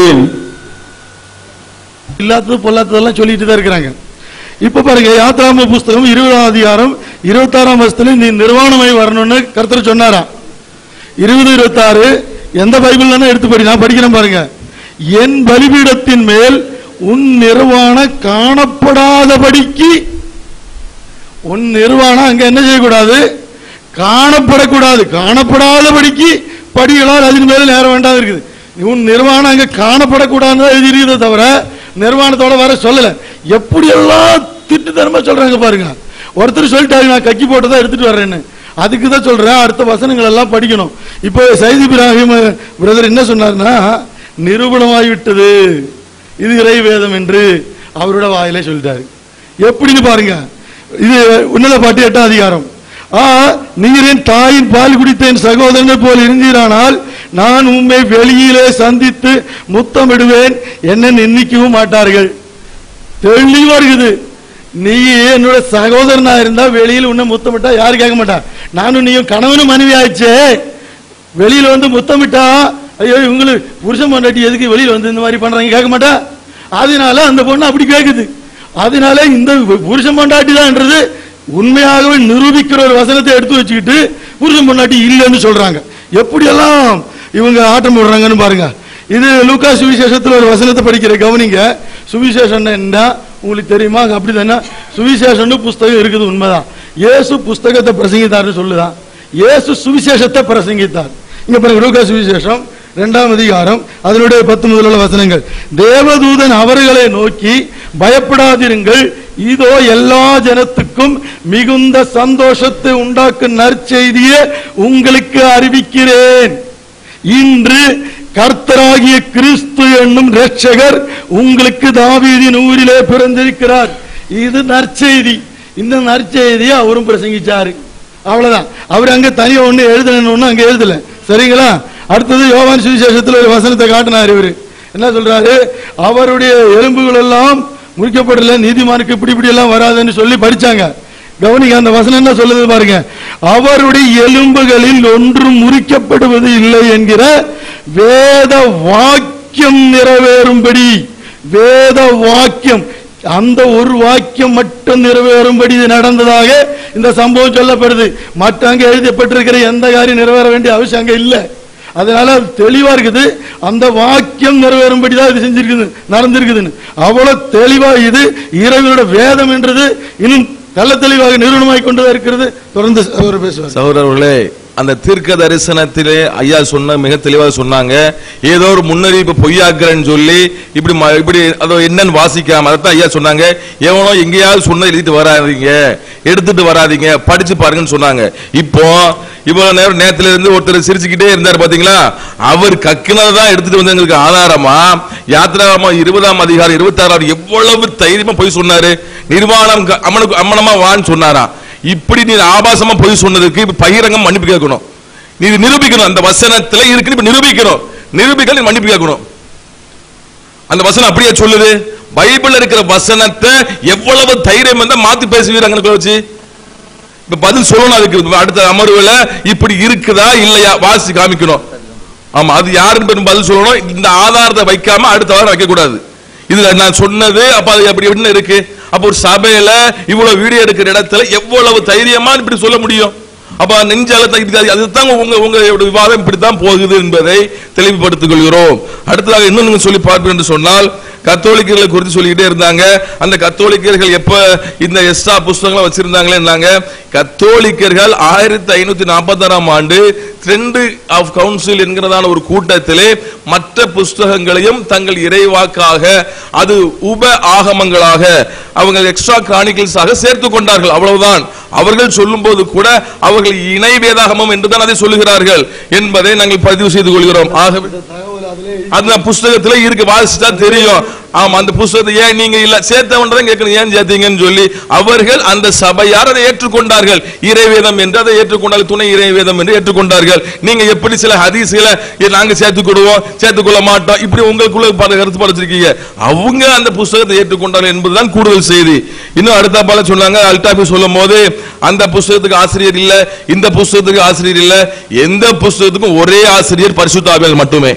இல்லாதது பொல்லாததெல்லாம் சொல்லிட்டு தான் இருக்கிறாங்க இப்ப பாருங்க யாத்ராம புஸ்தகம் இருபதாம் அதிகாரம் இருபத்தாறாம் வருஷத்துல நீ நிர்வாணமாய் வரணும்னு கருத்தர் சொன்னாராம் இருபது இருபத்தாறு எந்த பைபிள் எடுத்து படி நான் படிக்கிறேன் பாருங்க என் பலிபீடத்தின் மேல் உன் நிர்வாண காணப்படாதபடிக்கு உன் நிர்வாணம் அங்க என்ன செய்யக்கூடாது காணப்படக்கூடாது காணப்படாதபடிக்கு படிகளால் அதன் மேல நேர வேண்டாம் இருக்குது உன் நிர்வாணம் அங்க காணப்படக்கூடாதுன்னு தான் எழுதியிருக்கிறத தவிர நிர்வாணத்தோட வர சொல்லல எப்படியெல்லாம் திட்டுத்தனமா சொல்றாங்க பாருங்க ஒருத்தர் சொல்லிட்டாரு நான் கக்கி போட்டு தான் எடுத்துட்டு வர்றேன்னு அதுக்கு தான் சொல்றேன் அடுத்த வசனங்கள் எல்லாம் படிக்கணும் இப்போ சைதி இப்ராஹிம் பிரதர் என்ன சொன்னார்னா நிரூபணமாகி விட்டது இது இறை வேதம் என்று அவரோட வாயிலே சொல்லிட்டாரு எப்படின்னு பாருங்க இது உன்னத பாட்டு எட்டாம் அதிகாரம் ஆ நீர் என் தாயின் பால் குடித்த என் சகோதரனை போல் இருந்தீரானால் நான் உம்மை வெளியிலே சந்தித்து முத்தமிடுவேன் என்ன நிந்திக்கவும் மாட்டார்கள் தெளிவா இருக்குது நீ என்னோட சகோதரனா இருந்தா வெளியில உன்னை முத்தமிட்டா யாரும் கேட்க மாட்டா நானும் நீயும் கணவனும் மனைவி ஆயிடுச்சே வெளியில வந்து முத்தமிட்டா ஐயோ இவங்களுக்கு புருஷன் பொண்டாட்டி எதுக்கு வெளியில வந்து இந்த மாதிரி பண்றாங்க கேட்க மாட்டா அதனால அந்த பொண்ணு அப்படி கேக்குது அதனால இந்த புருஷன் பொண்டாட்டி தான்ன்றது உண்மையாகவே நிரூபிக்கிற ஒரு வசனத்தை எடுத்து வச்சுக்கிட்டு புருஷன் பொண்டாட்டி இல்லைன்னு சொல்றாங்க எப்படியெல்லாம் இவங்க ஆட்டம் போடுறாங்கன்னு பாருங்க இது லூக்கா சுவிசேஷத்துல ஒரு வசனத்தை படிக்கிற கவனிங்க சுவிசேஷம் என்ன உங்களுக்கு தெரியுமா அப்படி தானே சுவிசேஷம்னு புஸ்தகம் இருக்குது உண்மைதான் இயேசு புஸ்தகத்தை பிரசங்கித்தார்னு சொல்லுதான் இயேசு சுவிசேஷத்தை பிரசங்கித்தார் இங்க பாருங்க லூக்கா சுவிசேஷம் இரண்டாம் அதிகாரம் அதனுடைய பத்து முதலுள்ள வசனங்கள் தேவதூதன் அவர்களை நோக்கி பயப்படாதிருங்கள் இதோ எல்லா ஜனத்துக்கும் மிகுந்த சந்தோஷத்தை உண்டாக்கும் நற்செய்தியை உங்களுக்கு அறிவிக்கிறேன் இன்று கர்த்தராகிய கிறிஸ்து என்னும் இரட்சகர் உங்களுக்கு தாவீதின் ஊரிலே பிறந்திருக்கிறார் இது நற்செய்தி இந்த நற்செய்தியை அவரும் பிரசங்கிச்சாரு அவ்வளவுதான் அவர் அங்க தனியா ஒண்ணு எழுதணும்னு அங்க எழுதல சரிங்களா அடுத்தது யோவான் சுவிசேஷத்துல ஒரு வசனத்தை காட்டினார் இவரு என்ன சொல்றாரு அவருடைய எலும்புகள் எல்லாம் முறிக்கப்படல நீதிமானுக்கு இப்படி இப்படி எல்லாம் வராதுன்னு சொல்லி படிச்சாங்க கவனிங்க அந்த வசனம் என்ன சொல்லுது பாருங்க அவருடைய எலும்புகளில் ஒன்றும் முறிக்கப்படுவது இல்லை என்கிற வேத வாக்கியம் நிறைவேறும்படி வேத வாக்கியம் அந்த ஒரு வாக்கியம் மட்டும் நிறைவேறும்படி இது நடந்ததாக இந்த சம்பவம் சொல்லப்படுது மற்ற அங்க எழுதப்பட்டிருக்கிற எந்த காரியம் நிறைவேற வேண்டிய அவசியம் அங்க இல்லை அதனால அது தெளிவா இருக்குது அந்த வாக்கியம் நிறைவேறும்படி தான் இது செஞ்சிருக்குது நடந்திருக்குதுன்னு அவ்வளவு தெளிவா இது இறைவனோட வேதம் என்றது இன்னும் நல்ல தெளிவாக நிறுவனமாய் கொண்டுதான் இருக்கிறது தொடர்ந்து அவர் பேசுவார் சகோதரர்களே அந்த தீர்க்க தரிசனத்திலே ஐயா சொன்ன மிக தெளிவாக சொன்னாங்க ஏதோ ஒரு முன்னறிவிப்பு பொய்யாக்குறேன்னு சொல்லி இப்படி ம- இப்படி அதோ என்னன்னு வாசிக்காம அதைத்தான் ஐயா சொன்னாங்க எவனோ எங்கேயாவது சொன்ன எழுதிட்டு வராதீங்க எடுத்துட்டு வராதீங்க படிச்சு பாருங்கன்னு சொன்னாங்க இப்போ இவ்வளவு நேரம் நேரத்துல இருந்து ஒருத்தர் சிரிச்சுக்கிட்டே இருந்தார் பாத்தீங்களா அவர் கக்குனதை தான் எடுத்துட்டு வந்து எங்களுக்கு ஆதாரமா யாத்திராமா இருபதாம் அதிகாரம் இருபத்தாறாம் எவ்வளவு தைரியமா போய் சொன்னாரு நிர்வாணம் க- அம்மனுக்கு அம்மனமா வான்னு சொன்னாராம் இப்படி நீ ஆபாசமா போய் சொன்னதுக்கு இப்ப பகிரங்கம் மன்னிப்பு கேட்கணும் நீ இது நிரூபிக்கணும் அந்த வசனத்துல இருக்கு இப்ப நிரூபிக்கணும் நிரூபிக்க நீ மன்னிப்பு கேட்கணும் அந்த வசனம் அப்படியே சொல்லுது பைபிள்ல இருக்கிற வசனத்தை எவ்வளவு தைரியம் இருந்தா மாத்தி பேசுவீர் அங்க வச்சு இப்ப பதில் சொல்லணும் அதுக்கு அடுத்த அமர்வுல இப்படி இருக்குதா இல்லையா வாசி காமிக்கணும் ஆமா அது யாருன்னு பெரும் பதில் சொல்லணும் இந்த ஆதாரத்தை வைக்காம அடுத்த வாரம் வைக்க கூடாது இதுல நான் சொன்னது அப்ப அது அப்படி என்ன இருக்கு அப்ப ஒரு சபையில இவ்வளவு வீடியோ எடுக்கிற இடத்துல எவ்வளவு தைரியமா இப்படி சொல்ல முடியும் அப்ப நெஞ்சாலத்தை இதுக்கு அதுதான் உங்க உங்க விவாதம் இப்படித்தான் போகுது என்பதை தெளிவுபடுத்திக் கொள்கிறோம் அடுத்ததாக இன்னும் நீங்க சொல்லி பார்ப்பேன் என்று சொன்னால் கத்தோலிக்கர்களை குறித்து சொல்லிக்கிட்டே இருந்தாங்க அந்த கத்தோலிக்கர்கள் எப்ப இந்த எஸ்டா புஸ்தகங்களை வச்சிருந்தாங்களேன்னாங்க கத்தோலிக்கர்கள் ஆயிரத்தி ஐநூத்தி நாற்பத்தாறாம் ஆண்டு ட்ரெண்ட் ஆஃப் கவுன்சில் என்கிறதான ஒரு கூட்டத்திலே மற்ற புஸ்தகங்களையும் தங்கள் இறைவாக்காக அது உப ஆகமங்களாக அவங்க எக்ஸ்ட்ரா கிரானிக்கல்ஸாக சேர்த்து கொண்டார்கள் அவ்வளவுதான் அவர்கள் சொல்லும்போது கூட அவர்கள் இணை வேதாகமம் என்றுதான் அதை சொல்லுகிறார்கள் என்பதை நாங்கள் பதிவு செய்து கொள்கிறோம் ஆகவே அந்த புஸ்தகத்துல இருக்கு வாசிச்சா தெரியும் ஆமா அந்த புஸ்தகத்தை ஏன் நீங்க இல்ல சேர்த்தவன்றதை கேட்கணும் ஏன் சேர்த்தீங்கன்னு சொல்லி அவர்கள் அந்த சபையார் அதை ஏற்றுக்கொண்டார்கள் இறைவேதம் என்று அதை ஏற்றுக்கொண்டார்கள் துணை இறைவேதம் என்று ஏற்றுக்கொண்டார்கள் நீங்க எப்படி சில ஹதீஸ்களை ஏ, நாங்க சேர்த்துக்கொள்வோம் சேர்த்துக்கொள்ள மாட்டோம் இப்படி உங்களுக்குள்ள பல கருத்து படைச்சிருக்கீங்க அவங்க அந்த புஸ்தகத்தை ஏற்றுக்கொண்டார்கள் என்பதுதான் கூடுதல் செய்தி இன்னும் அடுத்த பால சொன்னாங்க அல்டாபி சொல்லும் போது அந்த புஸ்தகத்துக்கு ஆசிரியர் இல்ல இந்த புஸ்தகத்துக்கு ஆசிரியர் இல்ல எந்த புஸ்தகத்துக்கும் ஒரே ஆசிரியர் பரிசுத்தாவியல் மட்டுமே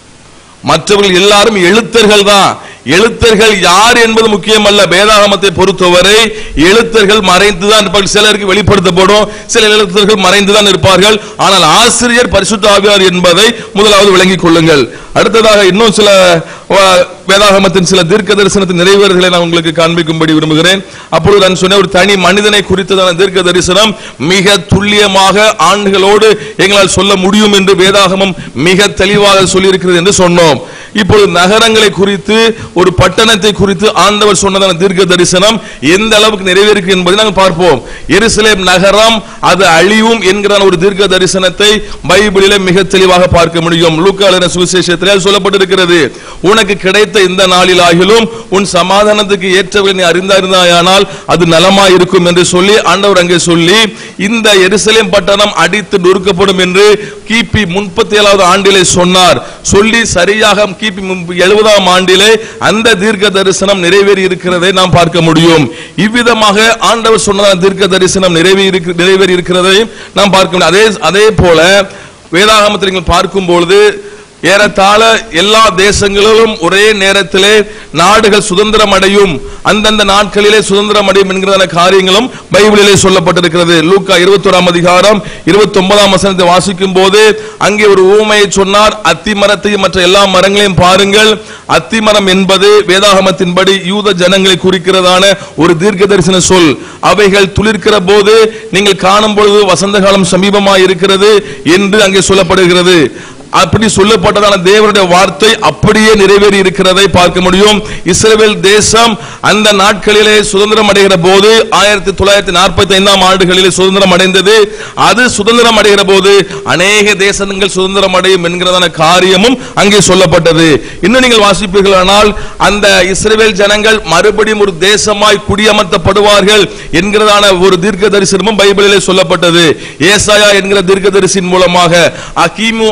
மற்றவர்கள் எல்லாரும் எழுத்தர்கள் தான் எழுத்தர்கள் யார் என்பது முக்கியமல்ல வேதாகமத்தை பொறுத்தவரை எழுத்தர்கள் மறைந்துதான் இருப்பார்கள் சிலருக்கு வெளிப்படுத்தப்படும் சில எழுத்தர்கள் மறைந்துதான் இருப்பார்கள் ஆனால் ஆசிரியர் பரிசுத்த ஆவியார் என்பதை முதலாவது விளங்கிக் கொள்ளுங்கள் அடுத்ததாக இன்னும் சில வ- வேதாகமத்தின் சில தீர்க்க தரிசனத்தின் நிறைவேறுதலை நான் உங்களுக்கு காண்பிக்கும்படி விரும்புகிறேன் அப்பொழுது நான் சொன்ன ஒரு தனி மனிதனை குறித்ததான தீர்க்க தரிசனம் மிக துல்லியமாக ஆண்டுகளோடு எங்களால் சொல்ல முடியும் என்று வேதாகமம் மிக தெளிவாக சொல்லியிருக்கிறது என்று சொன்னோம் இப்பொழுது நகரங்களை குறித்து ஒரு பட்டணத்தை குறித்து ஆண்டவர் சொன்னதான தீர்க்க தரிசனம் எந்த அளவுக்கு நிறைவேறிருக்கு என்பதை நாங்கள் பார்ப்போம் எருசலேம் நகரம் அது அழிவும் என்கிற ஒரு தீர்க்க தரிசனத்தை பைபிளிலே மிக தெளிவாக பார்க்க முடியும் லூக்காளின சுவிசேஷத்திலே அது சொல்லப்பட்டிருக்கிறது உனக்கு கிடைத்த இந்த நாளில் ஆகிலும் உன் சமாதானத்துக்கு ஏற்றவர்கள் நீ அறிந்தாயிருந்தாயானால் அது நலமா இருக்கும் என்று சொல்லி ஆண்டவர் அங்கே சொல்லி இந்த எருசலேம் பட்டணம் அடித்து நொறுக்கப்படும் என்று கிபி முப்பத்தி ஏழாவது ஆண்டிலே சொன்னார் சொல்லி சரியாக கிபி எழுபதாம் ஆண்டிலே அந்த தீர்க்க தரிசனம் நிறைவேறி இருக்கிறதை நாம் பார்க்க முடியும் இவ்விதமாக ஆண்டவர் சொன்னதான தீர்க்க தரிசனம் நிறைவேறி இருக்கு- நிறைவேறி இருக்கிறதையும் நாம் பார்க்க முடியும் அதே அதே போல வேதாகமத்தில் நீங்கள் பார்க்கும் பொழுது ஏறத்தாழ எல்லா தேசங்களிலும் ஒரே நேரத்திலே நாடுகள் சுதந்திரம் அடையும் அந்தந்த நாட்களிலே சுதந்திரம் அடையும் என்கிறதான காரியங்களும் பைபிளிலே சொல்லப்பட்டிருக்கிறது லூக்கா இருபத்தோராம் அதிகாரம் இருபத்தி ஒன்பதாம் வசனத்தை வாசிக்கும் போது அங்கே ஒரு ஊமையை சொன்னார் அத்தி மரத்தையும் மற்ற எல்லா மரங்களையும் பாருங்கள் அத்திமரம் என்பது வேதாகமத்தின்படி யூத ஜனங்களை குறிக்கிறதான ஒரு தீர்க்க தரிசன சொல் அவைகள் துளிர்க்கிற போது நீங்கள் காணும் பொழுது வசந்த காலம் சமீபமாய் இருக்கிறது என்று அங்கே சொல்லப்படுகிறது அப்படி சொல்லப்பட்டதான தேவனுடைய வார்த்தை அப்படியே நிறைவேறி இருக்கிறதை பார்க்க முடியும் இஸ்ரேல் தேசம் அந்த நாட்களிலே சுதந்திரம் அடைகிற போது ஆயிரத்தி தொள்ளாயிரத்தி நாற்பத்தி ஐந்தாம் ஆண்டுகளிலே சுதந்திரம் அடைந்தது அது சுதந்திரம் அடைகிற போது அநேக தேசங்கள் சுதந்திரம் அடையும் என்கிறதான காரியமும் அங்கே சொல்லப்பட்டது இன்னும் நீங்கள் வாசிப்பீர்களானால் அந்த இஸ்ரேல் ஜனங்கள் மறுபடியும் ஒரு தேசமாய் குடியமர்த்தப்படுவார்கள் என்கிறதான ஒரு தீர்க்க தரிசனமும் பைபிளிலே சொல்லப்பட்டது ஏசாயா என்கிற தீர்க்க தரிசின் மூலமாக அகிமு அறுநூத்தி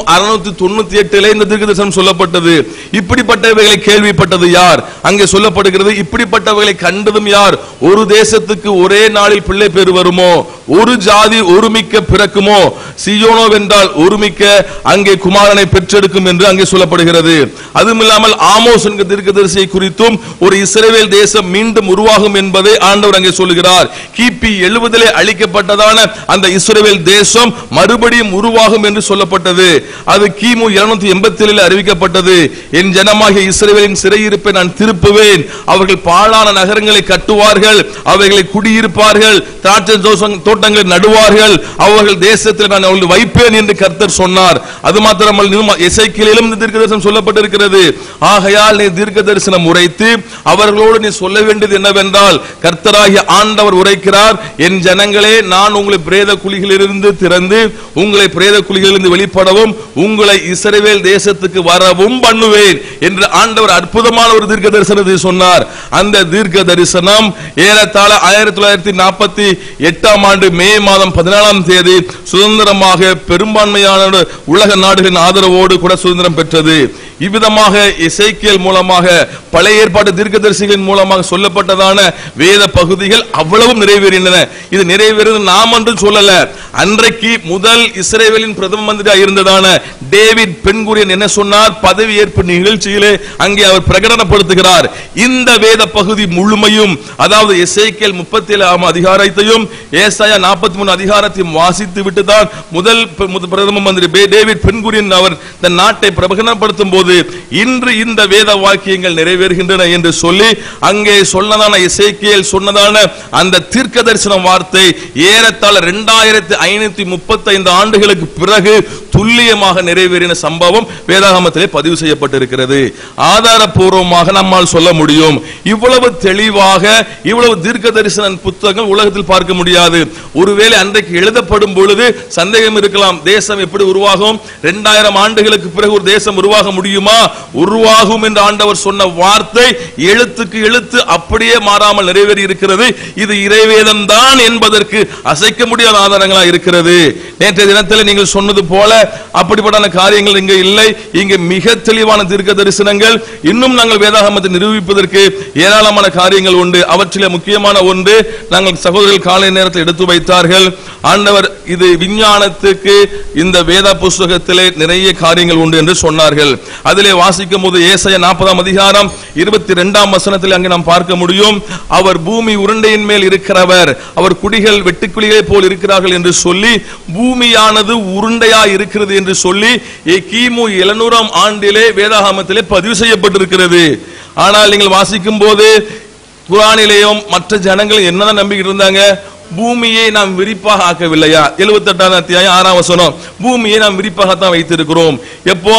அறுநூத்தி தொண்ணூத்தி எட்டுல இந்த தீர்க்கதரிசனம் சொல்லப்பட்டது இப்படிப்பட்டவைகளை கேள்விப்பட்டது யார் அங்கே சொல்லப்படுகிறது இப்படிப்பட்டவைகளை கண்டதும் யார் ஒரு தேசத்துக்கு ஒரே நாளில் பிள்ளை பேர் வருமோ ஒரு ஜாதி ஒருமிக்க பிறக்குமோ சியோனோ வென்றால் ஒருமிக்க அங்கே குமாரனை பெற்றெடுக்கும் என்று அங்கே சொல்லப்படுகிறது அதுவும் இல்லாமல் ஆமோஸ் என்கிற தீர்க்கதரிசியை குறித்தும் ஒரு இஸ்ரவேல் தேசம் மீண்டும் உருவாகும் என்பதை ஆண்டவர் அங்கே சொல்லுகிறார் கிபி எழுபதிலே அளிக்கப்பட்டதான அந்த இஸ்ரவேல் தேசம் மறுபடியும் உருவாகும் என்று சொல்லப்பட்டது அது கிமு இருநூத்தி எண்பத்தி ஏழில் அறிவிக்கப்பட்டது என் ஜனமாகிய இஸ்ரவேலின் சிறையிருப்பை நான் திருப்புவேன் அவர்கள் பாழான நகரங்களை கட்டுவார்கள் அவைகளை குடியிருப்பார்கள் திராட்சை தோசம் தோட்டங்களை நடுவார்கள் அவர்கள் தேசத்தில் நான் அவர்கள் வைப்பேன் என்று கர்த்தர் சொன்னார் அது மாத்திரமல்ல இன்னும் எசேக்கியேலிலும் இந்த தீர்க்க தரிசனம் சொல்லப்பட்டிருக்கிறது ஆகையால் நீ தீர்க்க தரிசனம் உரைத்து அவர்களோடு நீ சொல்ல வேண்டியது என்னவென்றால் கர்த்தராகிய ஆண்டவர் உரைக்கிறார் என் ஜனங்களே நான் உங்களை பிரேத குழிகளிலிருந்து திறந்து உங்களை பிரேத குழிகளிலிருந்து வெளிப்படவும் உங்களை இஸ்ரவேல் தேசத்துக்கு வரவும் பண்ணுவேன் என்று ஆண்டவர் அற்புதமான ஒரு தீர்க்க தரிசனத்தை சொன்னார் அந்த தீர்க்க தரிசனம் ஏறத்தாழ ஆயிரத்தி தொள்ளாயிரத்தி நாற்பத்தி எட்டாம் ஆண்டு மே மாதம் பதினாலாம் தேதி சுதந்திரமாக பெரும்பான்மையான உலக நாடுகளின் ஆதரவோடு கூட சுதந்திரம் பெற்றது இவ்விதமாக இசைக்கியல் மூலமாக பழைய ஏற்பாட்டு தீர்க்கதரிசிகளின் மூலமாக சொல்லப்பட்டதான வேத பகுதிகள் அவ்வளவும் நிறைவேறின இது நிறைவேறது நாம் என்று சொல்லல அன்றைக்கு முதல் இஸ்ரேவேலின் பிரதம மந்திரியாக இருந்ததான டேவிட் பெண்குரியன் என்ன சொன்னார் பதவி ஏற்பு நிகழ்ச்சியிலே அங்கே அவர் பிரகடனப்படுத்துகிறார் இந்த வேத பகுதி முழுமையும் அதாவது எசேக்கியல் முப்பத்தி ஏழாம் அதிகாரத்தையும் ஏசாயா நாற்பத்தி மூணு அதிகாரத்தையும் வாசித்து விட்டுதான் முதல் ப- முத- பிரதம மந்திரி பே- டேவிட் பெண்குரியன் அவர் தன் நாட்டை பிரகடனப்படுத்தும் போது இன்று இந்த வேத வாக்கியங்கள் நிறைவேறுகின்றன என்று சொல்லி அங்கே சொன்னதான இசைக்கியல் சொன்னதான அந்த தீர்க்க தரிசனம் வார்த்தை ஏறத்தாழ இரண்டாயிரத்தி ஐநூத்தி முப்பத்தி ஐந்து ஆண்டுகளுக்கு பிறகு துல்லியமாக நிறைவேறின சம்பவம் வேதாகமத்திலே பதிவு செய்யப்பட்டிருக்கிறது ஆதாரபூர்வமாக நம்மால் சொல்ல முடியும் இவ்வளவு தெளிவாக இவ்வளவு தீர்க்க தரிசன புத்தகங்கள் உலகத்தில் பார்க்க முடியாது ஒருவேளை அன்றைக்கு எழுதப்படும் பொழுது சந்தேகம் இருக்கலாம் தேசம் எப்படி உருவாகும் இரண்டாயிரம் ஆண்டுகளுக்கு பிறகு ஒரு தேசம் உருவாக முடியுமா உருவாகும் என்று ஆண்டவர் சொன்ன வார்த்தை எழுத்துக்கு எழுத்து அப்படியே மாறாமல் நிறைவேறி இருக்கிறது இது இறைவேதம் தான் என்பதற்கு அசைக்க முடியாத ஆதாரங்களா இருக்கிறது நேற்றைய தினத்தில் நீங்கள் சொன்னது போல அப்படிப்பட்ட காரியங்கள் இங்க இல்லை இங்க மிக தெளிவான தீர்க்க தரிசனங்கள் இன்னும் நாங்கள் வேதாகமத்தை நிரூபிப்பதற்கு ஏராளமான காரியங்கள் உண்டு அவற்றிலே முக்கியமான ஒன்று நாங்கள் சகோதரர்கள் காலை நேரத்தில் எடுத்து வைத்தார்கள் ஆண்டவர் இது விஞ்ஞானத்துக்கு இந்த வேத புஸ்தகத்திலே நிறைய காரியங்கள் உண்டு என்று சொன்னார்கள் அதிலே வாசிக்கும் போது ஏசாயா நாற்பதாம் அதிகாரம் இருபத்தி இரண்டாம் வசனத்தில் அங்கே நாம் பார்க்க முடியும் அவர் பூமி உருண்டையின் மேல் இருக்கிறவர் அவர் குடிகள் வெட்டுக்குழிகளை போல் இருக்கிறார்கள் என்று சொல்லி பூமியானது உருண்டையா இருக்கிறது என்று சொல்லி எ- கிமு எழுநூறாம் ஆண்டிலே வேதாகமத்திலே பதிவு செய்யப்பட்டிருக்கிறது ஆனால் நீங்கள் வாசிக்கும் போது குரானிலேயும் மற்ற ஜனங்கள் என்னதான் நம்பிக்கிட்டு இருந்தாங்க பூமியை நாம் விரிப்பாக ஆக்கவில்லையா எழுபத்தெட்டாம் அத்தியாயம் ஆறாம் வசனம் பூமியை நாம் விரிப்பாகத்தான் வைத்திருக்கிறோம் எப்போ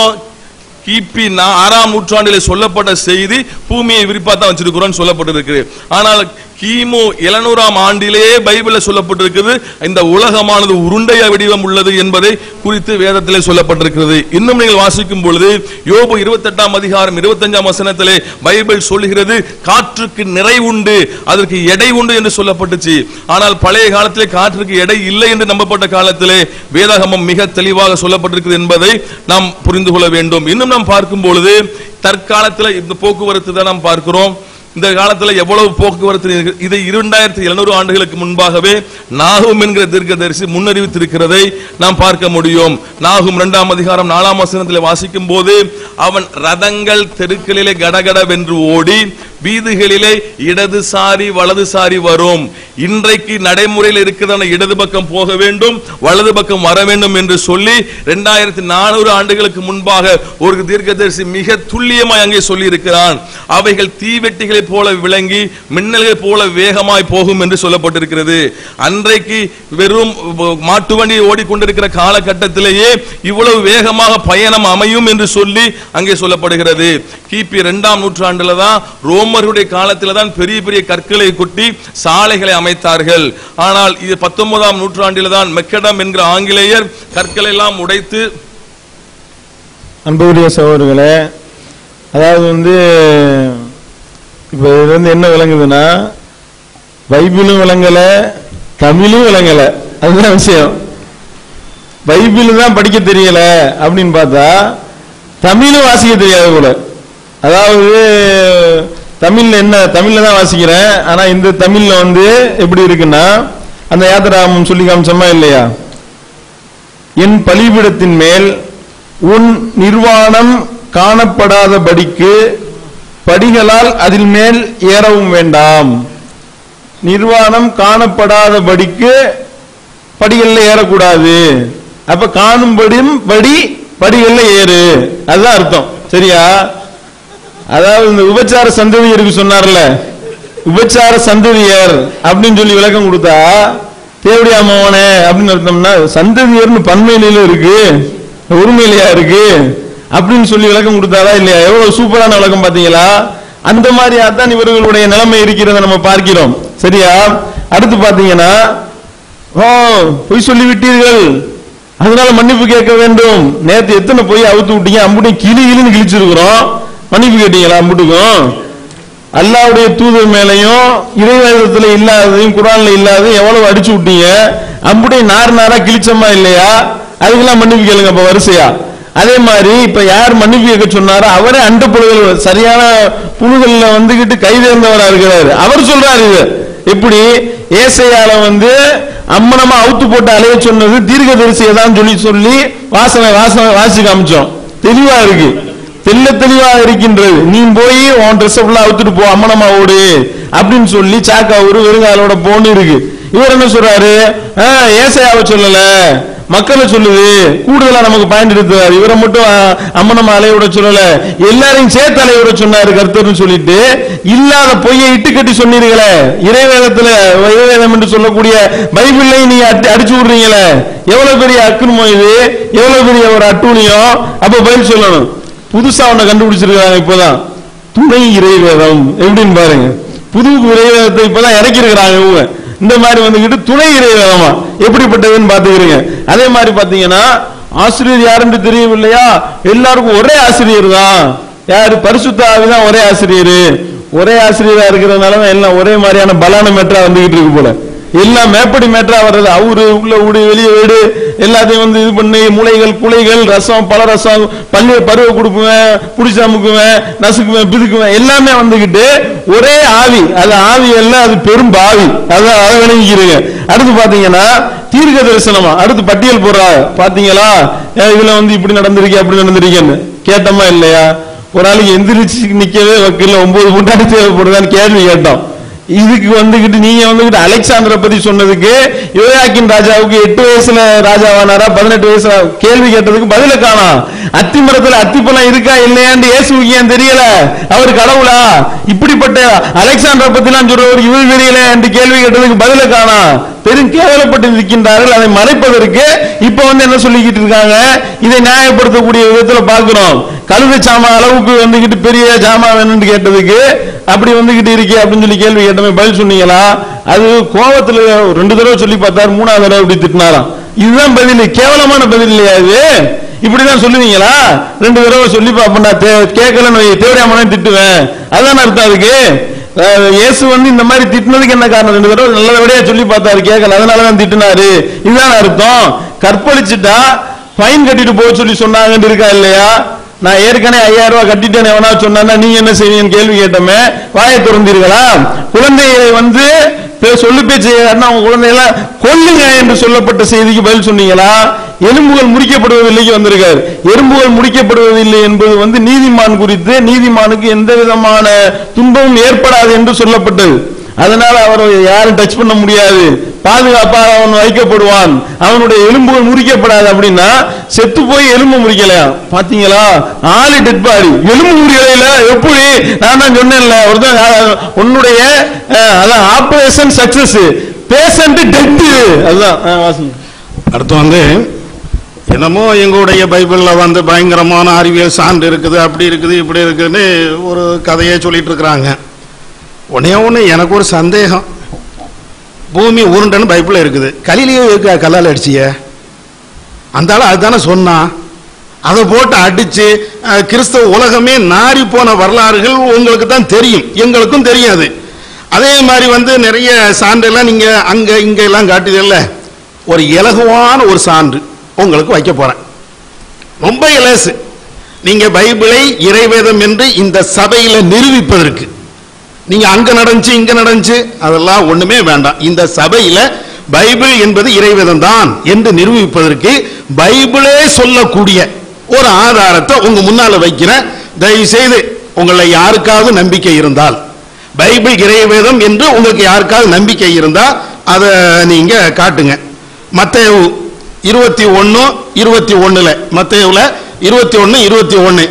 கிபி நா- ஆறாம் நூற்றாண்டிலே சொல்லப்பட்ட செய்தி பூமியை விரிப்பா தான் வச்சிருக்கிறோம் சொல்லப்பட்டிருக்கு ஆனால் கிமு எழுநூறாம் ஆண்டிலே பைபிள்ல சொல்லப்பட்டிருக்கிறது இந்த உலகமானது உருண்டைய வடிவம் உள்ளது என்பதை குறித்து வேதத்திலே சொல்லப்பட்டிருக்கிறது இன்னும் நீங்கள் வாசிக்கும் பொழுது யோபு இருபத்தெட்டாம் அதிகாரம் இருபத்தஞ்சாம் வசனத்திலே பைபிள் சொல்லுகிறது காற்றுக்கு நிறை உண்டு அதற்கு எடை உண்டு என்று சொல்லப்பட்டுச்சு ஆனால் பழைய காலத்திலே காற்றுக்கு எடை இல்லை என்று நம்பப்பட்ட காலத்திலே வேதாகமம் மிக தெளிவாக சொல்லப்பட்டிருக்கிறது என்பதை நாம் புரிந்து கொள்ள வேண்டும் இன்னும் நாம் பார்க்கும் பொழுது தற்காலத்தில் இந்த போக்குவரத்து தான் நாம் பார்க்கிறோம் இந்த காலத்துல எவ்வளவு போக்குவரத்து இருக்கு? இதை இரண்டாயிரத்தி எழுநூறு ஆண்டுகளுக்கு முன்பாகவே நாகும் என்கிற தீர்க்கதரிசி முன்னறிவித்திருக்கிறதை நாம் பார்க்க முடியும் நாகும் இரண்டாம் அதிகாரம் நாலாம் வசனத்தில் வாசிக்கும் போது அவன் ரதங்கள் தெருக்களிலே கடகடவென்று ஓடி வீதிகளிலே இடதுசாரி வலதுசாரி வரும் இன்றைக்கு நடைமுறையில் இருக்கிறதான இடது பக்கம் போக வேண்டும் வலது பக்கம் வர வேண்டும் என்று சொல்லி இரண்டாயிரத்தி நானூறு ஆண்டுகளுக்கு முன்பாக ஒரு தீர்க்கதரிசி மிக துல்லியமாய் அங்கே சொல்லி இருக்கிறான் அவைகள் தீவெட்டிகளைப் போல விளங்கி மின்னல்களைப் போல வேகமாய் போகும் என்று சொல்லப்பட்டிருக்கிறது அன்றைக்கு வெறும் மாட்டு வண்டி ஓடிக்கொண்டிருக்கிற காலகட்டத்திலேயே இவ்வளவு வேகமாக பயணம் அமையும் என்று சொல்லி அங்கே சொல்லப்படுகிறது கிபி இரண்டாம் நூற்றாண்டுல தான் ரோமருடைய காலத்துல தான் பெரிய பெரிய கற்களை கொட்டி சாலைகளை அமைத்தார்கள் ஆனால் இது பத்தொன்பதாம் நூற்றாண்டில தான் மெக்கடம் என்கிற ஆங்கிலேயர் கற்களை எல்லாம் உடைத்து அன்புடைய சகோதரர்களே அதாவது வந்து இப்போ இதுல இருந்து என்ன விளங்குதுன்னா பைபிளும் விளங்கல தமிழும் விளங்கல அதுதான் விஷயம் பைபிள் தான் படிக்க தெரியல அப்படின்னு பார்த்தா தமிழும் வாசிக்க தெரியாது போல அதாவது தமிழ்ல என்ன தமிழ்ல தான் வாசிக்கிறேன் ஆனா இந்த தமிழ்ல வந்து எப்படி இருக்குன்னா அந்த யாத்திராமம் சொல்லி காமிச்சோமா இல்லையா என் பலிபீடத்தின் மேல் உன் நிர்வாணம் காணப்படாதபடிக்கு படிகளால் அதில் மேல் ஏறவும் வேண்டாம் நிர்வாணம் காணப்படாதபடிக்கு படிகள்ல ஏறக்கூடாது அப்ப காணும்படியும் படி படிகள்ல ஏறு அதுதான் அர்த்தம் சரியா அதாவது இந்த உபச்சார சந்ததியருக்கு சொன்னார்ல உபச்சார சந்ததியர் அப்படின்னு சொல்லி விளக்கம் கொடுத்தா தேவடியா மோகனே அப்படின்னு அர்த்தம்னா சந்ததியர்னு பன்மையில இருக்கு உரிமையிலையா இருக்கு அப்படின்னு சொல்லி விளக்கம் கொடுத்தாரா இல்லையா எவ்வளவு சூப்பரான விளக்கம் பாத்தீங்களா அந்த மாதிரியா தான் இவர்களுடைய நிலைமை இருக்கிறத நம்ம பார்க்கிறோம் சரியா அடுத்து பாத்தீங்கன்னா ஓ பொய் சொல்லி விட்டீர்கள் அதனால மன்னிப்பு கேட்க வேண்டும் நேத்து எத்தனை பொய் அவுத்து விட்டீங்க அம்புட்டையும் கிளி கிளின்னு கிழிச்சிருக்கிறோம் மன்னிப்பு கேட்டீங்களா அம்புட்டுக்கும் அல்லாவுடைய தூதர் மேலையும் இறைவேதத்துல இல்லாததையும் குரான்ல இல்லாததையும் எவ்வளவு அடிச்சு விட்டீங்க அம்புடைய நார் நாரா கிழிச்சமா இல்லையா அதுக்கெல்லாம் மன்னிப்பு கேளுங்க அப்ப வரிசையா அதே மாதிரி இப்ப யார் மன்னிப்பு கேட்க சொன்னாரோ அவரே அண்ட புழுகள் சரியான புழுகள்ல வந்துகிட்டு கைதேர்ந்தவரா இருக்கிறாரு அவர் சொல்றாரு இது எப்படி ஏசையால வந்து அம்மனமா அவுத்து போட்டு அலைய சொன்னது தீர்க்கதரிசியை தான் சொல்லி சொல்லி வாசனை வாசனை வாசி காமிச்சோம் தெளிவா இருக்கு தெல்ல தெளிவா இருக்கின்றது நீ போய் உன் ட்ரெஸ் ஃபுல்லா அவுத்துட்டு போ அம்மனமா ஓடு அப்படின்னு சொல்லி சாக்கா ஒரு வெறுங்காலோட போன்னு இருக்கு இவர் என்ன சொல்றாரு "ஆ, ஏசாயாவை சொல்லல மக்களை சொல்லுது கூடுதலா நமக்கு பயன் எடுத்தார் இவரை மட்டும் ஆ, அம்மனமா அலையோட சொல்லல எல்லாரையும் சேர்த்து அலையோட சொன்னாரு கர்த்தர்னு சொல்லிட்டு இல்லாத பொய்யை இட்டு கட்டி சொன்னீர்களே இறைவேதத்துல இறைவேதம் என்று சொல்லக்கூடிய பைபிள்லையும் நீங்க அடி- அடிச்சு விடுறீங்களே எவ்வளவு பெரிய அக்கிரமம் இது எவ்வளவு பெரிய ஒரு அட்டூழியம் அப்ப பதில் சொல்லணும் புதுசா ஒண்ண கண்டுபிடிச்சிருக்காங்க இப்போதான் துணை இறைவேதம் எப்படின்னு பாருங்க புது இறைவேதத்தை இப்பதான் இறக்கி இருக்கிறாங்க இவங்க இந்த மாதிரி வந்துகிட்டு துணை இறைவேதமா எப்படிப்பட்டதுன்னு பாத்துக்கிறீங்க அதே மாதிரி பாத்தீங்கன்னா ஆசிரியர் யாருன்னு தெரியவில்லையா எல்லாருக்கும் ஒரே ஆசிரியர் தான் யாரு பரிசுத்த ஆவிதான் ஒரே ஆசிரியர் ஒரே ஆசிரியரா இருக்கிறதுனால தான் எல்லாம் ஒரே மாதிரியான பலான மேட்டரா வந்துகிட்டு இருக்கு போல எல்லாம் மேப்படி மேட்டரா வர்றது அவரு உள்ள வீடு வெளியே வீடு எல்லாத்தையும் வந்து இது பண்ணி மூளைகள் குலைகள் ரசம் பல ரசம் பள்ளி பருவ கொடுப்புவேன் புடிச்சு அமுக்குவேன் நசுக்குவேன் பிதுக்குவேன் எல்லாமே வந்துகிட்டு ஒரே ஆவி அது ஆவி எல்லாம் அது பெரும் பாவி அதான் அதை விளங்கிக்கிறீங்க அடுத்து பாத்தீங்கன்னா தீர்க்க தரிசனமா அடுத்து பட்டியல் போடுறா பாத்தீங்களா ஏன் இதுல வந்து இப்படி நடந்திருக்கே அப்படி நடந்திருக்கேன்னு கேட்டோமா இல்லையா ஒரு நாளைக்கு எந்திரிச்சு நிக்கவே வக்கீல்ல ஒன்பது முன்னாடி தேவைப்படுதான்னு கேள்வி கேட்டோம் இதுக்கு வந்துகிட்டு நீங்க வந்துகிட்டு அலெக்சாண்டரை பத்தி சொன்னதுக்கு யோயாக்கின் ராஜாவுக்கு எட்டு வயசுல ராஜாவானாரா பதினெட்டு வயசுல கேள்வி கேட்டதுக்கு பதில காணோம் அத்தி மரத்துல அத்திப்பழம் இருக்கா இல்லையான்னு இயேசுவுக்கு ஏன் தெரியல அவர் கடவுளா இப்படிப்பட்ட அலெக்சாண்டரை பத்தி எல்லாம் சொல்றவருக்கு இவர் தெரியல என்று கேள்வி கேட்டதுக்கு பதில காணோம் பெரும் கேவலப்பட்டு இருக்கின்றார்கள் அதை மறைப்பதற்கு இப்ப வந்து என்ன சொல்லிக்கிட்டு இருக்காங்க இதை நியாயப்படுத்தக்கூடிய விதத்துல பார்க்கிறோம் கழுதை சாமா அளவுக்கு வந்துகிட்டு பெரிய ஜாமா வேணும்னு கேட்டதுக்கு அப்படி வந்துகிட்டு இருக்கே அப்படின்னு சொல்லி கேள்வி கேட்டமே பதில் சொன்னீங்களா அது கோபத்துல ரெண்டு தடவை சொல்லி பார்த்தாரு மூணாவது தடவை இப்படி திட்டினாராம் இதுதான் பதில் கேவலமான பதில் இல்லையா இது இப்படிதான் சொல்லுவீங்களா ரெண்டு தடவை சொல்லி பாப்பா கேட்கலன்னு தேவையான திட்டுவேன் அதான் அர்த்தம் அதுக்கு அஹ் இயேசு வந்து இந்த மாதிரி திட்டினதுக்கு என்ன காரணம் ரெண்டு தடவை நல்லபடியா சொல்லி பார்த்தாரு கேட்கல அதனாலதான் திட்டினாரு இதுதான் அர்த்தம் கற்பழிச்சுட்டா ஃபைன் கட்டிட்டு போக சொல்லி சொன்னாங்கன்னு இருக்கா இல்லையா நான் ஏற்கனவே ஐயாயிரம் ரூபாய் கட்டிட்டேன் எவனா சொன்னா நீங்க என்ன செய்வீங்கன்னு கேள்வி கேட்டோமே வாயை திறந்தீர்களா குழந்தையை வந்து பே- சொல்லு பேச்சு அவங்க குழந்தைகளை கொல்லுங்க என்று சொல்லப்பட்ட செய்திக்கு பதில் சொன்னீங்களா எலும்புகள் முறிக்கப்படுவதில்லைக்கு வந்திருக்காரு எறும்புகள் முறிக்கப்படுவதில்லை என்பது வந்து நீதிமான் குறித்து நீதிமானுக்கு எந்த விதமான துன்பமும் ஏற்படாது என்று சொல்லப்பட்டது அதனால அவரை யாரும் டச் பண்ண முடியாது பாதுகாப்பாக அவன் வைக்கப்படுவான் அவனுடைய எலும்புகள் முறிக்கப்படாது அப்படின்னா செத்து போய் எலும்பு முறிக்கலையா பாத்தீங்களா ஆளு டெட் பாடி எலும்பு முறிக்கலையில எப்படி நான் தான் சொன்னேன்ல ஒருத்தன் அஹ், உன்னுடைய அஹ், அதான் ஆபரேஷன் சக்சஸ் பேஷண்ட் டெத்து அதுதான் அஹ், வாசிங்க அடுத்து வந்து என்னமோ எங்களுடைய பைபிளில் வந்து பயங்கரமான அறிவியல் சான்று இருக்குது அப்படி இருக்குது இப்படி இருக்குதுன்னு ஒரு கதையை சொல்லிட்டு இருக்கிறாங்க ஒன்னே ஒன்று எனக்கு ஒரு சந்தேகம் பூமி உருண்டைன்னு பைபிளில் இருக்குது கலிலேயே இருக்கா கல்லால் அடிச்சிய அந்த ஆள் அதுதானே சொன்னான் அதை போட்டு அடிச்சு அஹ், கிறிஸ்தவ உலகமே நாரி போன வரலாறுகள் உங்களுக்கு தான் தெரியும் எங்களுக்கும் தெரியாது அதே மாதிரி வந்து நிறைய சான்றெல்லாம் நீங்க அங்க இங்க எல்லாம் காட்டுதல்ல ஒரு இலகுவான ஒரு சான்று உங்களுக்கு வைக்க போறேன் ரொம்ப இலசு நீங்க பைபிளை இறைவேதம் என்று இந்த சபையில நிரூபிப்பதற்கு நீங்க அங்க நடந்துச்சு இங்க நடந்துச்சு அதெல்லாம் ஒண்ணுமே வேண்டாம் இந்த சபையில பைபிள் என்பது இறைவேதம் தான் என்று நிரூபிப்பதற்கு பைபிளே சொல்லக்கூடிய ஒரு ஆதாரத்தை உங்க முன்னால வைக்கிறேன் தயவு செய்து உங்களை யாருக்காவது நம்பிக்கை இருந்தால் பைபிள் இறைவேதம் என்று உங்களுக்கு யாருக்காவது நம்பிக்கை இருந்தால் அதை நீங்க காட்டுங்க மத்தேயு இருபத்தி ஒன்னு இருபத்தி ஒண்ணுல மத்தேயுல இருபத்தி ஒன்னு இருபத்தி ஒன்னு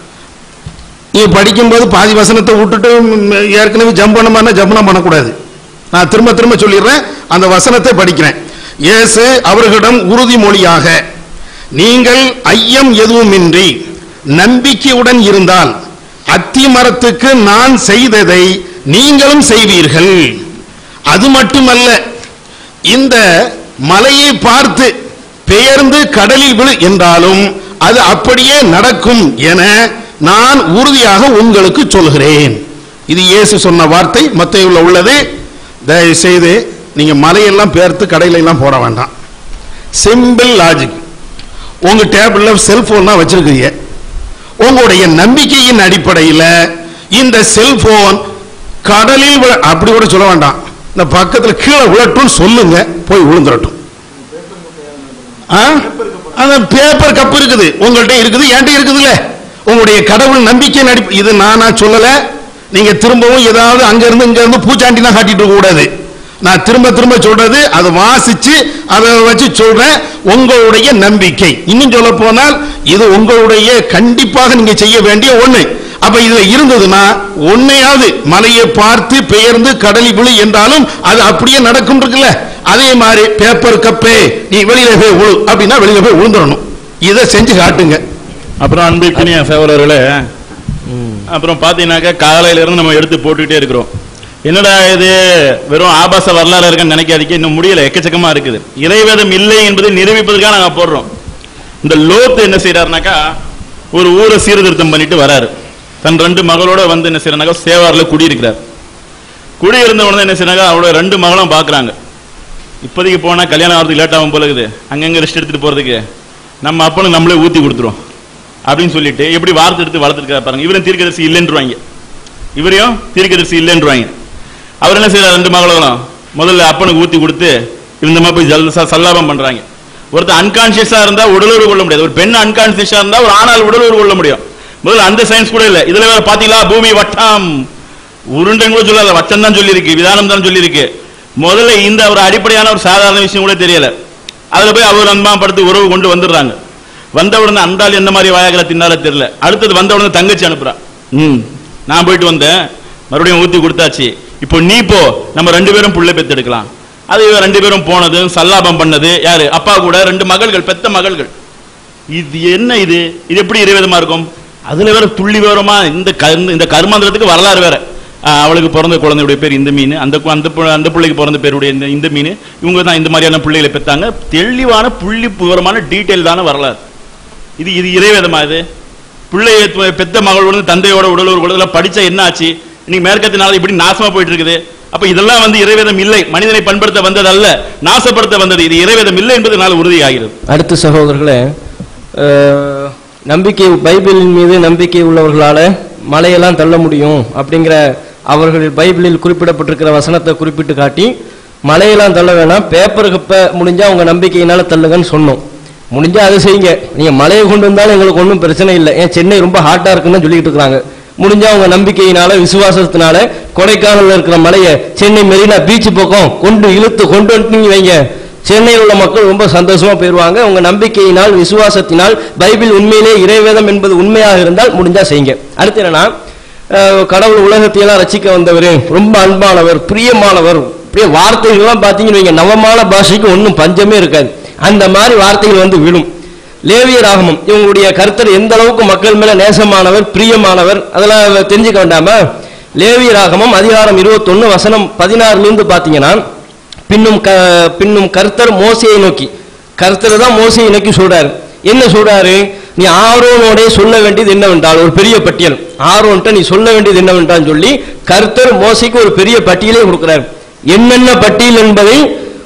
நீ படிக்கும்போது பாதி வசனத்தை விட்டுட்டு ம், ஏற்கனவே ஜம்ப் பண்ண மாதிரி ஜம்ப்லாம் பண்ணக்கூடாது நான் திரும்ப திரும்ப சொல்லிடுறேன் அந்த வசனத்தை படிக்கிறேன் இயேசு அவர்களிடம் உறுதிமொழியாக நீங்கள் ஐயம் எதுவுமின்றி நம்பிக்கையுடன் இருந்தால் அத்தி மரத்துக்கு நான் செய்ததை நீங்களும் செய்வீர்கள் அது மட்டுமல்ல இந்த மலையை பார்த்து பெயர்ந்து கடலில் விழு என்றாலும் அது அப்படியே நடக்கும் என நான் உறுதியாக உங்களுக்கு சொல்கிறேன் இது இயேசு சொன்ன வார்த்தை மத்தையுள்ள உள்ளது தயவு செய்து நீங்க மலையெல்லாம் பெயர்த்து கடையில எல்லாம் போட வேண்டாம் சிம்பிள் லாஜிக் உங்க டேபிள்ல செல்போன் தான் வச்சிருக்கீங்க உங்களுடைய நம்பிக்கையின் அடிப்படையில் இந்த செல்போன் கடலில் விழ- அப்படி கூட சொல்ல வேண்டாம் இந்த பக்கத்துல கீழே விழட்டும் சொல்லுங்க போய் விழுந்துடட்டும் ஆ? அந்த பேப்பர் கப் இருக்குது உங்கள்ட்ட இருக்குது என்கிட்ட இருக்குதுல்ல உங்களுடைய கடவுள் நம்பிக்கையின் அடிப்படை இது நானா சொல்லல நீங்க திரும்பவும் ஏதாவது அங்க இருந்து இங்க இருந்து பூச்சாண்டி தான் காட்டிட்டு இருக்க கூடாது நான் திரும்ப திரும்ப சொல்றது அதை வாசிச்சு அதை வச்சு சொல்றேன் உங்களுடைய நம்பிக்கை இன்னும் சொல்ல போனால் இது உங்களுடைய கண்டிப்பாக நீங்க செய்ய வேண்டிய ஒண்ணு அப்ப இதுல இருந்ததுன்னா ஒன்னையாவது மலையை பார்த்து பெயர்ந்து கடலில் விழு என்றாலும் அது அப்படியே நடக்கும் இருக்குல்ல அதே மாதிரி பேப்பர் கப்பே நீ வெளியில போய் விழு அப்படின்னா வெளியில போய் விழுந்துடணும் இதை செஞ்சு காட்டுங்க அப்புறம் அன்பிற்குரிய சகோதரர்களே அப்புறம் பார்த்தீங்கன்னாக்கா காலையில இருந்து நம்ம எடுத்து போட்டுக்கிட்டே இருக்கிறோம் என்னடா இது வெறும் ஆபாச வரலாறு இருக்குன்னு நினைக்காதீங்க இன்னும் முடியல எக்கச்சக்கமா இருக்குது இறைவேதம் இல்லை என்பதை நிரூபிப்பதற்காக நாங்க போடுறோம் இந்த லோத்து என்ன செய்யறாருனாக்கா ஒரு ஊரை சீர்திருத்தம் பண்ணிட்டு வராரு தன் ரெண்டு மகளோட வந்து என்ன செய்யறாங்க சேவார்ல குடியிருக்கிறார் குடியிருந்த உடனே என்ன செய்யறாங்க அவரோட ரெண்டு மகளும் பாக்குறாங்க இப்போதைக்கு போனா கல்யாணம் ஆகிறதுக்கு லேட் ஆகும் போல இருக்குது அங்கங்க ரெஸ்ட் எடுத்துட்டு போறதுக்கு நம்ம அப்பனுக்கு நம்மளே ஊத்தி கொடுத்துரும் அப்படின்னு சொல்லிட்டு எப்படி வார்த்தை எடுத்து வளர்த்துருக்காரு பாருங்க இவரும் தீர்க்கதரிசி இல்லைன்றுவாங்க இவரையும் தீர்க்கதரிசி இல்லைன்றுவாங்க அவர் என்ன செய்யறாரு ரெண்டு மகளும் முதல்ல அப்பனுக்கு ஊத்தி கொடுத்து இந்த மாதிரி போய் ஜல்சா சல்லாபம் பண்றாங்க ஒருத்தர் அன்கான்சியஸா இருந்தா உடலுறவு கொள்ள முடியாது ஒரு பெண் அன்கான்சியஸா இருந்தா ஒரு ஆணால் உடலுறவு கொள்ள முடியும் முதல்ல அந்த சயின்ஸ் கூட இல்ல இதுல வேற பாத்தீங்களா பூமி வட்டம் உருண்டைன்னு கூட சொல்லாத வட்டம் தான் சொல்லியிருக்கு விதானம் தான் சொல்லியிருக்கு முதல்ல இந்த ஒரு அடிப்படையான ஒரு சாதாரண விஷயம் கூட தெரியல அதுல போய் அவர் அன்பா படுத்து உறவு கொண்டு வந்துடுறாங்க வந்த உடனே அந்த ஆள் எந்த மாதிரி வாயாகல தின்னால தெரியல அடுத்தது வந்த உடனே தங்கச்சி அனுப்புறா ம் நான் போயிட்டு வந்தேன் மறுபடியும் ஊத்தி கொடுத்தாச்சு இப்போ நீ போ நம்ம ரெண்டு பேரும் புள்ளை பெத்தெடுக்கலாம் அது இவன் ரெண்டு பேரும் போனது சல்லாபம் பண்ணது யாரு அப்பா கூட ரெண்டு மகள்கள் பெத்த மகள்கள் இது என்ன இது இது எப்படி இறைவேதமா இருக்கும் அதுல வேற துள்ளி விவரமா இந்த கரு- இந்த கருமாந்திரத்துக்கு வரலாறு வேற ஆஹ் அவளுக்கு பிறந்த குழந்தையுடைய பேர் இந்த மீன் அந்த கு- அந்த பு- அந்த பிள்ளைக்கு பிறந்த பேருடைய இந்த இந்த மீன் இவங்க தான் இந்த மாதிரியான பிள்ளைகளை பெத்தாங்க தெளிவான புள்ளி விவரமான டீட்டெயில் தான வரலாறு இது இது இறைவேதமா இது பிள்ளைய து- பெத்த மகளோட தந்தையோட உடலூர் கூட படிச்சா என்ன ஆச்சு இன்னைக்கு மேற்கத்தினால இப்படி நாசமா போயிட்டு இருக்குது அப்ப இதெல்லாம் வந்து இறைவேதம் இல்லை மனிதனை பண்படுத்த வந்தது அல்ல நாசப்படுத்த வந்தது இது இறைவேதம் இல்லை என்பது நாள் உறுதியாகிறது அடுத்த சகோதரர்களே அஹ், நம்பிக்கை பைபிளின் மீது நம்பிக்கை உள்ளவர்களால மலையெல்லாம் தள்ள முடியும் அப்படிங்கிற அவர்கள் பைபிளில் குறிப்பிடப்பட்டிருக்கிற வசனத்தை குறிப்பிட்டு காட்டி மலையெல்லாம் தள்ள வேணாம் பேப்பர் கப்ப முடிஞ்சா உங்க நம்பிக்கையினால தள்ளுங்கன்னு சொன்னோம் முடிஞ்சா அதை செய்யுங்க நீங்க மலையை கொண்டு வந்தாலும் எங்களுக்கு ஒன்றும் பிரச்சனை இல்லை ஏன் சென்னை ரொம்ப ஹாட்டா இருக்குன்னு சொல்லிட்டு இருக்காங்க முடிஞ்சா உங்க நம்பிக்கையினால விசுவாசத்தினால கொடைக்கானல்ல இருக்கிற மலையை சென்னை மெரினா பீச் பக்கம் கொண்டு இழுத்து கொண்டு வந்துட்டு நீங்க வைங்க சென்னையில் உள்ள மக்கள் ரொம்ப சந்தோஷமா போயிருவாங்க உங்க நம்பிக்கையினால் விசுவாசத்தினால் பைபிள் உண்மையிலே இறைவேதம் என்பது உண்மையாக இருந்தால் முடிஞ்சா செய்யுங்க அடுத்து என்னன்னா அஹ், கடவுள் உலகத்தையெல்லாம் ரசிக்க வந்தவர் ரொம்ப அன்பானவர் பிரியமானவர் அப்படியே வார்த்தைகள்லாம் பார்த்தீங்கன்னு வைங்க நவமான பாஷைக்கு ஒன்றும் பஞ்சமே இருக்காது அந்த மாதிரி வார்த்தைகள் வந்து விழும் லேவிய ராகமம் இவங்களுடைய கர்த்தர் எந்த அளவுக்கு மக்கள் மேல நேசமானவர் பிரியமானவர் அதெல்லாம் தெரிஞ்சுக்க வேண்டாமா லேவிய ராகமம் அதிகாரம் இருபத்தொன்னு வசனம் பதினாறுல இருந்து பாத்தீங்கன்னா பின்னும் க பின்னும் கர்த்தர் மோசையை நோக்கி கர்த்தர் தான் மோசையை நோக்கி சொல்றாரு என்ன சொல்றாரு நீ ஆரோனோட சொல்ல வேண்டியது என்னவென்றால் ஒரு பெரிய பட்டியல் ஆரோன்ட்ட நீ சொல்ல வேண்டியது என்னவென்றால் சொல்லி கர்த்தர் மோசைக்கு ஒரு பெரிய பட்டியலே கொடுக்கிறார் என்னென்ன பட்டியல் என்பதை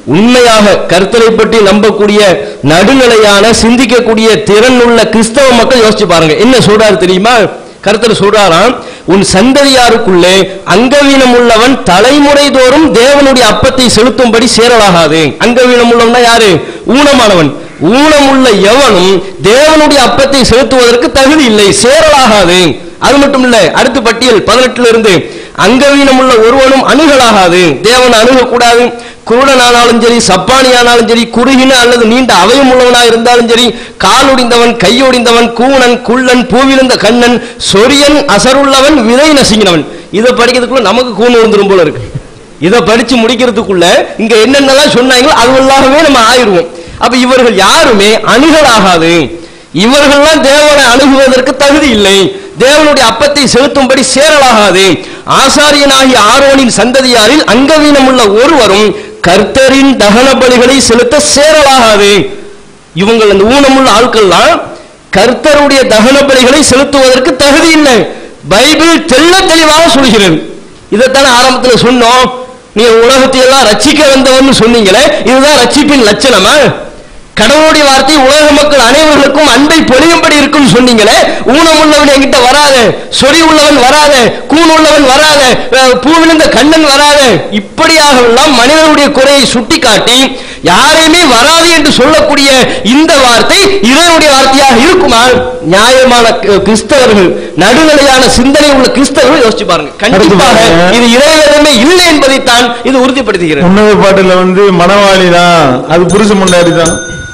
உண்மையாக கர்த்தரை பற்றி நம்பக்கூடிய நடுநிலையான சிந்திக்கக்கூடிய திறன் உள்ள கிறிஸ்தவ மக்கள் யோசிச்சு பாருங்க என்ன சொல்றாரு தெரியுமா கர்த்தர் சொல்றாராம் உன் சந்ததியாருக்குள்ளே அங்கவீனம் உள்ளவன் தலைமுறை தோறும் தேவனுடைய அப்பத்தை செலுத்தும்படி சேரலாகாது அங்கவீனம் உள்ளவன்னா யாரு ஊனமானவன் ஊனமுள்ள எவனும் தேவனுடைய அப்பத்தை செலுத்துவதற்கு தகுதி இல்லை சேரலாகாது அது மட்டும் இல்ல அடுத்த பட்டியல் பதினெட்டுல இருந்து அங்கவீனம் உள்ள ஒருவனும் அணுகலாகாது தேவன் அணுகக்கூடாது குருடனானாலும் சரி சப்பானியானாலும் சரி குறுகின அல்லது நீண்ட அவயம் உள்ளவனா இருந்தாலும் சரி காலொடிந்தவன் கையொடிந்தவன் கூணன் குள்ளன் பூவிழுந்த கண்ணன் சொரியன் அசருள்ளவன் விதை நசுங்கினவன் இதை படிக்கிறதுக்குள்ள நமக்கு கூண் விழுந்துரும் போல இருக்கு இதை படிச்சு முடிக்கிறதுக்குள்ள இங்க என்னென்னலாம் சொன்னாங்களோ அதுவெல்லாமே நம்ம ஆயிருவோம் அப்ப இவர்கள் யாருமே அணுகலாகாது இவர்கள்லாம் தேவனை அணுகுவதற்கு தகுதி இல்லை தேவனுடைய அப்பத்தை செலுத்தும்படி சேரலாகாது ஆசாரியனாகிய ஆரோனின் சந்ததியாரில் அங்கவீனம் உள்ள ஒருவரும் கர்த்தரின் தகன பலிகளை செலுத்த சேரலாகாது இவங்கள் அந்த ஊனமுள்ள ஆட்கள்லாம் கர்த்தருடைய தகன பலிகளை செலுத்துவதற்கு தகுதி இல்லை பைபிள் தெள்ள தெளிவாக சொல்கிறது இதைத்தானே ஆரம்பத்துல சொன்னோம் நீ உலகத்தை எல்லாம் ரட்சிக்க வந்தவன் சொன்னீங்களே இதுதான் ரட்சிப்பின் லட்சணமா கடவுளுடைய வார்த்தை உலக மக்கள் அனைவர்களுக்கும் அன்பை பொழியும்படி இருக்கும்னு சொன்னீங்களே ஊனம் உள்ளவன் என்கிட்ட வராத சொறி உள்ளவன் வராத கூன் உள்ளவன் வராத அஹ், பூவிழுந்த கண்ணன் வராத இப்படியாக எல்லாம் மனிதனுடைய குறையை சுட்டிக்காட்டி யாரையுமே வராது என்று சொல்லக்கூடிய இந்த வார்த்தை இறைவனுடைய வார்த்தையாக இருக்குமா நியாயமான க- கிறிஸ்தவர்கள் நடுநிலையான சிந்தனை உள்ள கிறிஸ்தவர்கள் யோசிச்சு பாருங்க கண்டிப்பாக பாருங்க. இது இறைவேதமே இல்லை என்பதைத்தான் இது உறுதிப்படுத்துகிறது உன்னத பாட்டுல வந்து மணவாளி தான் அது புருஷ முண்டாடி தான்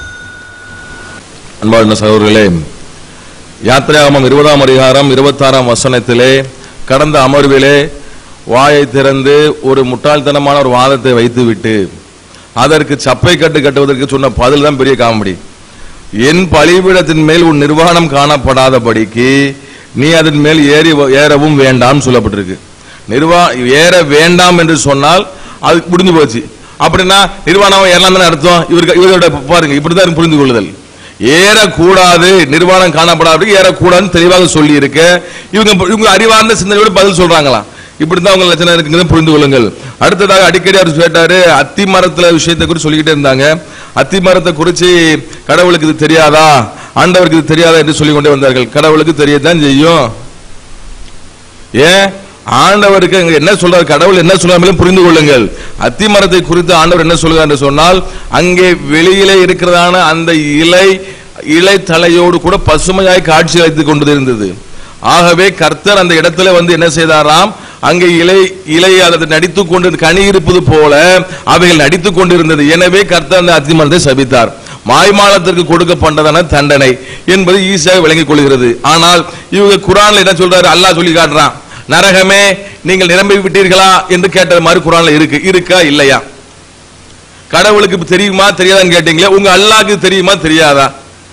அன்பார்ந்த சகோதரர்களே யாத்திரையாகமம் இருபதாம் அதிகாரம் இருபத்தாறாம் வசனத்திலே கடந்த அமர்விலே வாயை திறந்து ஒரு முட்டாள்தனமான ஒரு வாதத்தை வைத்துவிட்டு அதற்கு சப்பை கட்டு கட்டுவதற்கு சொன்ன பதில் தான் பெரிய காமெடி என் பலிபீடத்தின் மேல் உன் நிர்வாணம் காணப்படாதபடிக்கு நீ அதன் மேல் ஏறி ஏறவும் வேண்டாம் சொல்லப்பட்டிருக்கு நிர்வா ஏற வேண்டாம் என்று சொன்னால் அது முடிஞ்சு போச்சு அப்படின்னா நிர்வாணம் ஏறலாம் தானே அர்த்தம் இவருக்கு இவரோட பாருங்க இப்படிதான் புரிந்து கொள்ளுதல் ஏறக்கூடாது நிர்வாணம் காணப்படாது ஏறக்கூடாதுன்னு தெளிவாக சொல்லி இருக்க இவங்க இவங்க அறிவார்ந்த சிந்தனையோட பதில் சொல்றாங்களாம் இப்படிதான் அவங்க லட்சணம் இருக்குங்கிறத புரிந்து கொள்ளுங்கள் அடுத்ததாக அடிக்கடி அவர் கேட்டாரு அத்தி மரத்துல விஷயத்தை குறித்து சொல்லிக்கிட்டே இருந்தாங்க அத்தி மரத்தை குறித்து கடவுளுக்கு இது தெரியாதா ஆண்டவருக்கு இது தெரியாதா என்று சொல்லிக் கொண்டே வந்தார்கள் கடவுளுக்கு தெரியத்தான் செய்யும் ஏன் ஆண்டவருக்கு அங்க என்ன சொல்றாரு கடவுள் என்ன சொல்றாரு புரிந்து கொள்ளுங்கள் அத்தி மரத்தை குறித்து ஆண்டவர் என்ன சொல்கிறார் என்று சொன்னால் அங்கே வெளியிலே இருக்கிறதான அந்த இலை இலை தலையோடு கூட பசுமையாய் காட்சி அளித்துக் கொண்டு இருந்தது ஆகவே கர்த்தர் அந்த இடத்துல வந்து என்ன செய்தாராம் அங்கே இலை இலை அல்லது நடித்துக் கொண்டு கனி இருப்பது போல அவைகள் நடித்துக் கொண்டிருந்தது எனவே கர்த்தர் அந்த அத்தி மரத்தை சபித்தார் மாய்மாலத்திற்கு கொடுக்கப்பட்டதான தண்டனை என்பது ஈஸியாக விளங்கிக் கொள்கிறது ஆனால் இவங்க குரான்ல என்ன சொல்றாரு அல்லாஹ் சொல்லி காட்டுறான் நரகமே நீங்கள் நிரம்பி விட்டீர்களா என்று கேட்டது மாதிரி குரான்ல இருக்கு இருக்கா இல்லையா கடவுளுக்கு இப்ப தெரியுமா தெரியாதான்னு கேட்டீங்களே உங்க அல்லாஹ்க்கு தெரியுமா தெரியாதா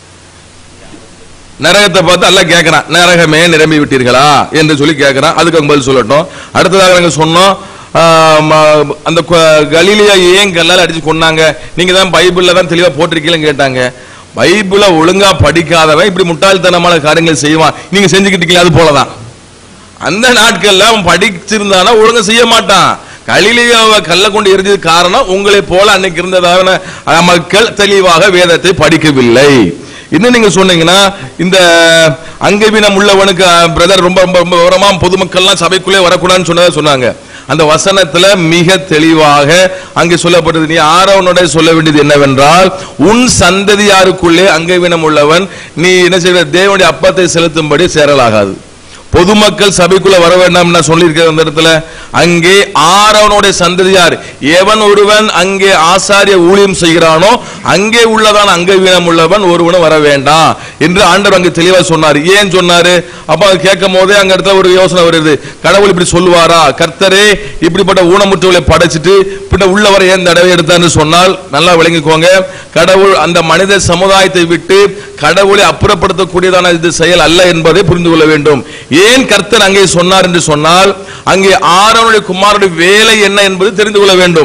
நரகத்தை பார்த்து அல்லாஹ் கேட்கறான் நரகமே நிரம்பி விட்டீர்களா என்று சொல்லி கேட்கறான் அதுக்கு அவங்க பதில் சொல்லட்டும் அடுத்ததாக நாங்க சொன்னோம் ஆம், ஆ, அந்த கு- கலீலியா ஏன் கல்லால் அடிச்சு கொன்னாங்க நீங்க தான் பைபிள்ல தான் தெளிவா போட்டிருக்கீங்கன்னு கேட்டாங்க பைபிளை ஒழுங்கா படிக்காதவன் இப்படி முட்டாள்தனமான காரியங்கள் செய்வான் நீங்க செஞ்சுக்கிட்டு இருக்கீங்க அது போலதான் அந்த நாட்கள்ல அவன் படிச்சிருந்தானா ஒழுங்கா செய்ய மாட்டான் கலிலியாவை கல்ல கொண்டு எரிஞ்சது காரணம் உங்களை போல அன்னைக்கு இருந்ததான அஹ், மக்கள் தெளிவாக வேதத்தை படிக்கவில்லை இன்னும் நீங்க சொன்னீங்கன்னா இந்த அங்கவீனம் உள்ளவனுக்கு பிரதர் ரொம்ப ரொம்ப ரொம்ப விவரமா பொதுமக்கள்லாம் சபைக்குள்ளே வரக்கூடாதுன்னு சொன்னதா சொன்னாங்க அந்த வசனத்துல மிக தெளிவாக அங்கே சொல்லப்பட்டது நீ ஆரோனுடைய சொல்ல வேண்டியது என்னவென்றால் உன் சந்ததியாருக்குள்ளே அங்கவீனம் உள்ளவன் நீ என்ன செய்ய தேவனுடைய அப்பத்தை செலுத்தும்படி சேரலாகாது பொதுமக்கள் சபைக்குள்ள வர வேண்டாம் நான் சொல்லியிருக்கிறேன் அந்த இடத்துல அங்கே ஆரோனுடைய சந்ததியார் எவன் ஒருவன் அங்கே ஆசாரிய ஊழியம் செய்கிறானோ அங்கே உள்ளதான் அங்கவீனம் உள்ளவன் ஒருவனும் வர வேண்டாம் என்று ஆண்டவர் அங்கே தெளிவா சொன்னார் ஏன் சொன்னாரு அப்ப அது கேட்கும் போதே அங்க இடத்துல ஒரு யோசனை வருது கடவுள் இப்படி சொல்லுவாரா கர்த்தரே இப்படிப்பட்ட ஊனமுற்றவர்களை படைச்சிட்டு பின்ன உள்ளவரை ஏன் தடவை எடுத்தான்னு சொன்னால் நல்லா விளங்கிக்கோங்க கடவுள் அந்த மனித சமுதாயத்தை விட்டு கடவுளை அப்புறப்படுத்தக்கூடியதான இது செயல் அல்ல என்பதை புரிந்து கொள்ள வேண்டும் ஏன் கர்த்தர் அங்கே சொன்னார் என்று சொன்னால் அங்கே ஆரோனுடைய குமாரனுடைய வேலை என்ன என்பது தெரிந்து கொள்ள வேண்டும்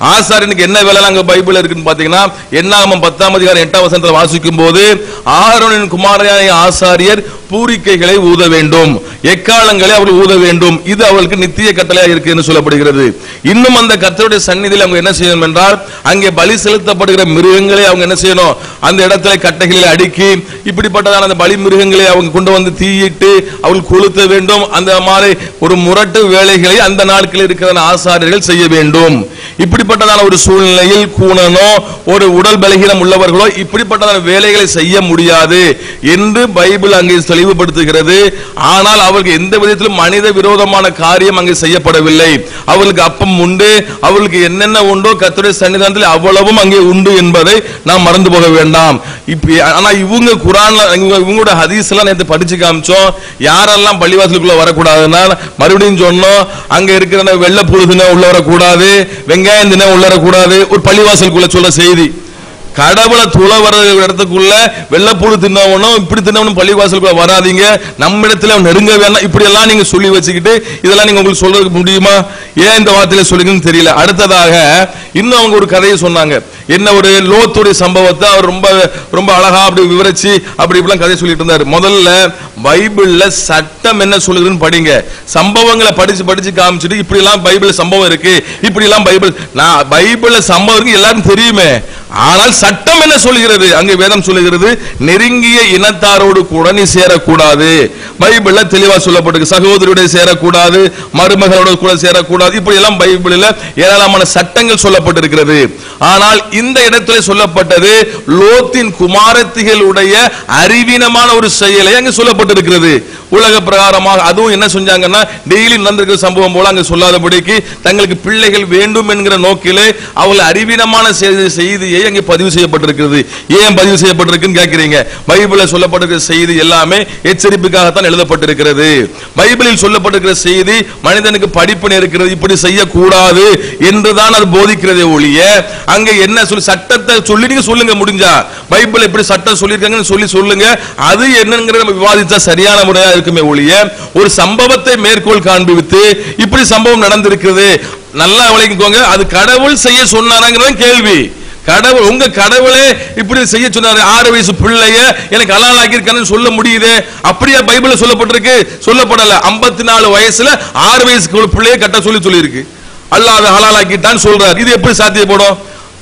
ஆசாரியனுக்கு என்ன வேலை அங்க பைபிள் இருக்குன்னு பாத்தீங்கன்னா என்னாமம் பத்தாம் அதிகாரம் எட்டாம் வசனத்துல வாசிக்கும் போது ஆரோனின் குமாரனாய ஆசாரியர் பூரிக்கைகளை ஊத வேண்டும் எக்காலங்களை அவர்கள் ஊத வேண்டும் இது அவர்களுக்கு நித்திய கட்டளையா இருக்கு என்று சொல்லப்படுகிறது இன்னும் அந்த கர்த்தருடைய சந்நிதியில் அவங்க என்ன செய்யணும் என்றால் அங்கே பலி செலுத்தப்படுகிற மிருகங்களை அவங்க என்ன செய்யணும் அந்த இடத்துல கட்டைகளில் அடுக்கி இப்படிப்பட்டதான அந்த பலி மிருகங்களை அவங்க கொண்டு வந்து தீயிட்டு அவர்கள் கொளுத்த வேண்டும் அந்த மாதிரி ஒரு முரட்டு வேலைகளை அந்த நாட்களில் இருக்கிற ஆசாரியர்கள் செய்ய வேண்டும் இப்படிப்பட்டதான ஒரு சூழ்நிலையில் கூணனோ ஒரு உடல் பலகீனம் உள்ளவர்களோ இப்படிப்பட்டதான வேலைகளை செய்ய முடியாது என்று பைபிள் அங்கே தெளிவுபடுத்துகிறது ஆனால் அவர்களுக்கு எந்த விதத்திலும் மனித விரோதமான காரியம் அங்கே செய்யப்படவில்லை அவர்களுக்கு அப்பம் உண்டு அவர்களுக்கு என்னென்ன உண்டோ கர்த்தருடைய சன்னிதானத்தில் அவ்வளவும் அங்கே உண்டு என்பதை நாம் மறந்து போக வேண்டாம் இப்ப ஆனா இவங்க குரான்ல இவங்க- இவங்களோட ஹதீஸ் எல்லாம் நேத்து படிச்சு காமிச்சோம் யாரெல்லாம் பள்ளிவாசலுக்குள்ள வரக்கூடாதுன்னா மறுபடியும் சொன்னோம் அங்க இருக்கிற அந்த வெள்ளை புழுதுன உள்ள வரக்கூடாது வெங்காயம் தினம் உள்ள வரக்கூடாது ஒரு பள்ளிவாசலுக்குள்ள சொல்ற செய்தி கடவுளை துள வர இடத்துக்குள்ள வெள்ளப்புழு தின்னவனும் இப்படி தின்னவனும் பள்ளிவாசலுக்குள்ள வராதீங்க நம்ம இடத்துல நெருங்க வேணாம் இப்படி எல்லாம் நீங்க சொல்லி வச்சுக்கிட்டு இதெல்லாம் நீங்க உங்களுக்கு சொல்றதுக்கு முடியுமா ஏன் இந்த வார்த்தையில சொல்லுங்கன்னு தெரியல அடுத்ததாக இன்னும் அவங்க ஒரு கதையை சொன்னாங்க என்ன ஒரு லோத்துடைய சம்பவத்தை அவர் ரொம்ப ரொம்ப அழகா அப்படி விவரிச்சு அப்படி இப்படிலாம் கதை சொல்லிட்டு இருந்தாரு முதல்ல பைபிள்ல சட்டம் என்ன சொல்லுதுன்னு படிங்க சம்பவங்களை படிச்சு படிச்சு காமிச்சிட்டு இப்படி எல்லாம் பைபிள்ல சம்பவம் இருக்கு இப்படி எல்லாம் பைபிள் நான் பைபிள்ல சம்பவம் இருக்கு எல்லாரும் தெரியுமே ஆனால் சட்டம் என்ன சொல்லுகிறது அங்கே வேதம் சொல்லுகிறது நெருங்கிய இனத்தாரோடு கூட நீ சேரக்கூடாது பைபிள்ல தெளிவா சொல்லப்பட்டிருக்கு சகோதரியோட சேரக்கூடாது மருமகளோட கூட சேரக்கூடாது இப்படி எல்லாம் பைபிளில் ஏராளமான சட்டங்கள் சொல்லப்பட்டிருக்கிறது ஆனால் இந்த இடத்துல சொல்லப்பட்டது லோத்தின் குமாரத்திகளுடைய அறிவீனமான ஒரு செயலை அங்கு சொல்லப்பட்டிருக்கிறது உலக பிரகாரமாக அதுவும் என்ன செஞ்சாங்கன்னா டெய்லி நடந்திருக்கிற சம்பவம் போல அங்க சொல்லாதபடிக்கு தங்களுக்கு பிள்ளைகள் வேண்டும் என்கிற நோக்கிலே அவர்கள் அறிவீனமான செய்தி- செய்தியை அங்கே பதிவு செய்யப்பட்டிருக்கிறது ஏன் பதிவு செய்யப்பட்டிருக்குன்னு கேட்கிறீங்க பைபிள்ல சொல்லப்பட்டிருக்கிற செய்தி எல்லாமே எச்சரிப்புக்காகத்தான் எழுதப்பட்டிருக்கிறது பைபிளில் சொல்லப்பட்டிருக்கிற செய்தி மனிதனுக்கு படிப்பினை இருக்கிறது இப்படி செய்யக்கூடாது என்றுதான் அது போதிக்கிறதே ஒழிய அங்க என்ன சொல்லி சட்டத்தை சொல்லி நீங்க சொல்லுங்க முடிஞ்சா பைபிள் எப்படி சட்டம் சொல்லியிருக்காங்கன்னு சொல்லி சொல்லுங்க அது என்னங்கிறத நம்ம விவாதித்தா சரியான முறையா இருக்குமே ஒழிய ஒரு சம்பவத்தை மேற்கோள் காண்பித்து இப்படி சம்பவம் நடந்திருக்கிறது நல்லா விளங்கிக்கோங்க அது கடவுள் செய்ய சொன்னாராங்கிறத கேள்வி கடவுள் உங்க கடவுளே இப்படி செய்ய சொன்னாரு ஆறு வயசு பிள்ளைய எனக்கு அலால் ஆக்கியிருக்கான்னு சொல்ல முடியுதே அப்படியே பைபிள்ல சொல்லப்பட்டிருக்கு சொல்லப்படல 54 நாலு வயசுல ஆறு வயசுக்கு ஒரு பிள்ளைய கட்ட சொல்லி சொல்லியிருக்கு அல்லாஹ் அதை ஹலால் ஆக்கிட்டான்னு சொல்றாரு இது எப்படி சாத்தியப்படும்